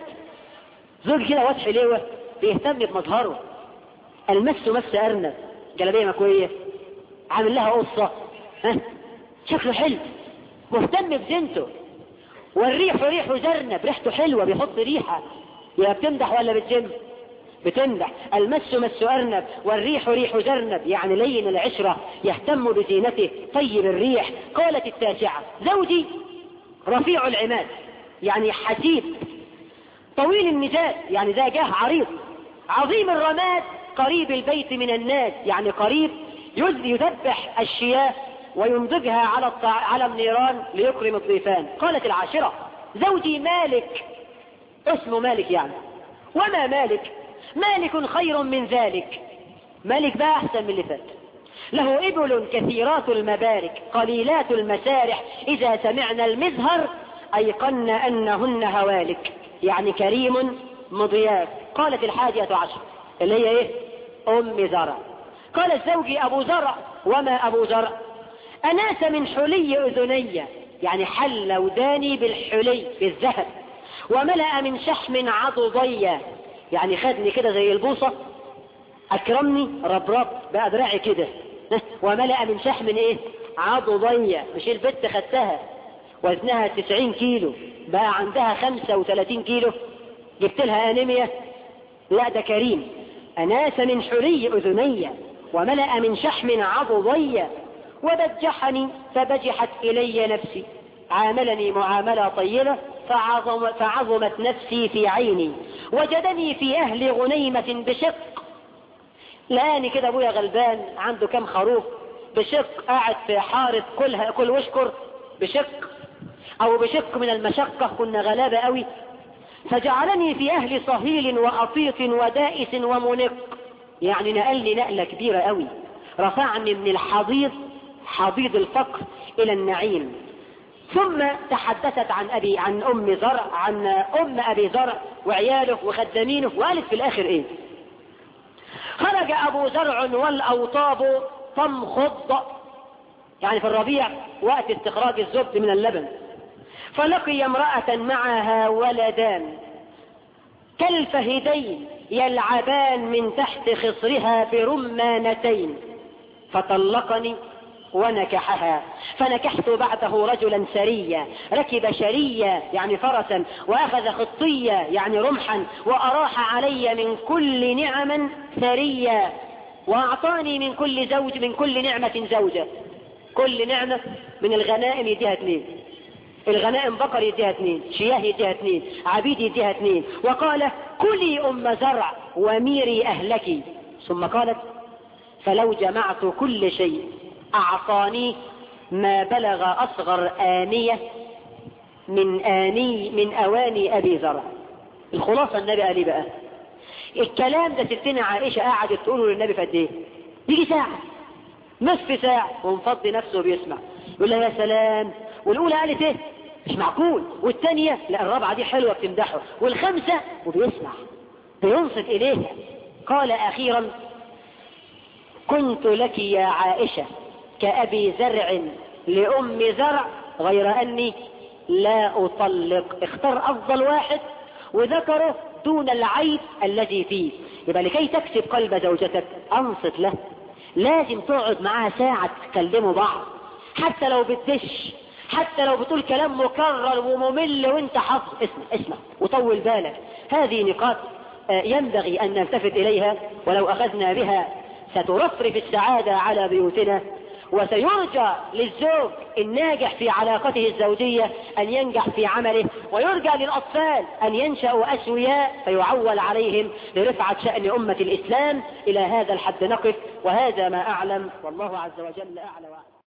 زوج كده واضح ليه بيهتم بمظهره المس مس أرنب جلابية مكوية عامل لها قصة ها شكله حلو مهتم بزينته والريح ريح زرنب ريحته حلوة بيحط ريحة يا بتمدح ولا بتجم بتمدح المس مس أرنب والريح ريح زرنب يعني لين العشرة يهتم بزينته طيب الريح قالت التاسعة زوجي رفيع العماد يعني حسيب طويل النجاد يعني ذا جاه عريض عظيم الرماد قريب البيت من الناس يعني قريب يذبح الشياه وينضجها على الطع... على النيران ليكرم الضيفان قالت العاشرة زوجي مالك اسمه مالك يعني وما مالك مالك خير من ذلك مالك بقى احسن من اللي فات له إبل كثيرات المبارك قليلات المسارح إذا سمعنا المزهر أيقن أنهن هوالك يعني كريم مضياف قالت الحادية عشر اللي هي إيه أم زرع قال زوجي أبو زرع وما أبو زرع أناس من حلي أذني يعني حل وداني بالحلي بالذهب وملأ من شحم عضضي يعني خدني كده زي البوصة أكرمني ربرب بقى دراعي كده وملأ من شحم ايه عضضي مش البت خدتها وزنها تسعين كيلو بقى عندها خمسة وثلاثين كيلو جبت لها انيميا لا ده كريم اناس من حري اذني وملأ من شحم عضضي وبجحني فبجحت الي نفسي عاملني معاملة طيبة فعظم فعظمت نفسي في عيني وجدني في اهل غنيمة بشق لقاني كده ابويا غلبان عنده كام خروف بشق قاعد في حارة كلها كل واشكر بشق او بشق من المشقة كنا غلابة قوي فجعلني في اهل صهيل وأطيط ودائس ومنق يعني نقلني نقلة كبيرة قوي رفعني من الحضيض حضيض الفقر الى النعيم ثم تحدثت عن ابي عن ام زرع عن ام ابي زرع وعياله وخدامينه وقالت في الاخر ايه خرج ابو زرع والاوطاب تمخض يعني في الربيع وقت استخراج الزبد من اللبن فلقي امرأة معها ولدان كالفهدين يلعبان من تحت خصرها برمانتين فطلقني ونكحها فنكحت بعده رجلا سريا ركب شريا يعني فرسا واخذ خطيا يعني رمحا واراح علي من كل نعم ثريا واعطاني من كل زوج من كل نعمة زوجة كل نعمة من الغنائم يديها اثنين الغنائم بقر يديها اثنين شياه يديها اثنين عبيد يديها اثنين وقال كلي ام زرع وميري اهلك ثم قالت فلو جمعت كل شيء أعطاني ما بلغ أصغر آنية من آني من أواني أبي زرع الخلاصة النبي قال بقى الكلام ده ستنا عائشة قاعدة تقوله للنبي في قد ايه يجي ساعة نصف ساعة ومفضي نفسه بيسمع يقول لها يا سلام والأولى قالت ايه مش معقول والثانية لا الرابعة دي حلوة بتمدحه والخامسة وبيسمع بينصت إليها قال أخيرا كنت لك يا عائشة كأبي زرع لأم زرع غير أني لا أطلق اختار أفضل واحد وذكره دون العيب الذي فيه يبقى لكي تكسب قلب زوجتك أنصت له لازم تقعد معاها ساعة تكلموا بعض حتى لو بتدش حتى لو بتقول كلام مكرر وممل وانت حافظ اسمع اسمع وطول بالك هذه نقاط ينبغي أن نلتفت إليها ولو أخذنا بها سترفرف السعادة على بيوتنا وسيرجى للزوج الناجح في علاقته الزوجية أن ينجح في عمله ويرجى للأطفال أن ينشأوا أسوياء فيعول عليهم لرفعة شأن أمة الإسلام إلى هذا الحد نقف وهذا ما أعلم والله عز وجل أعلى وأعلم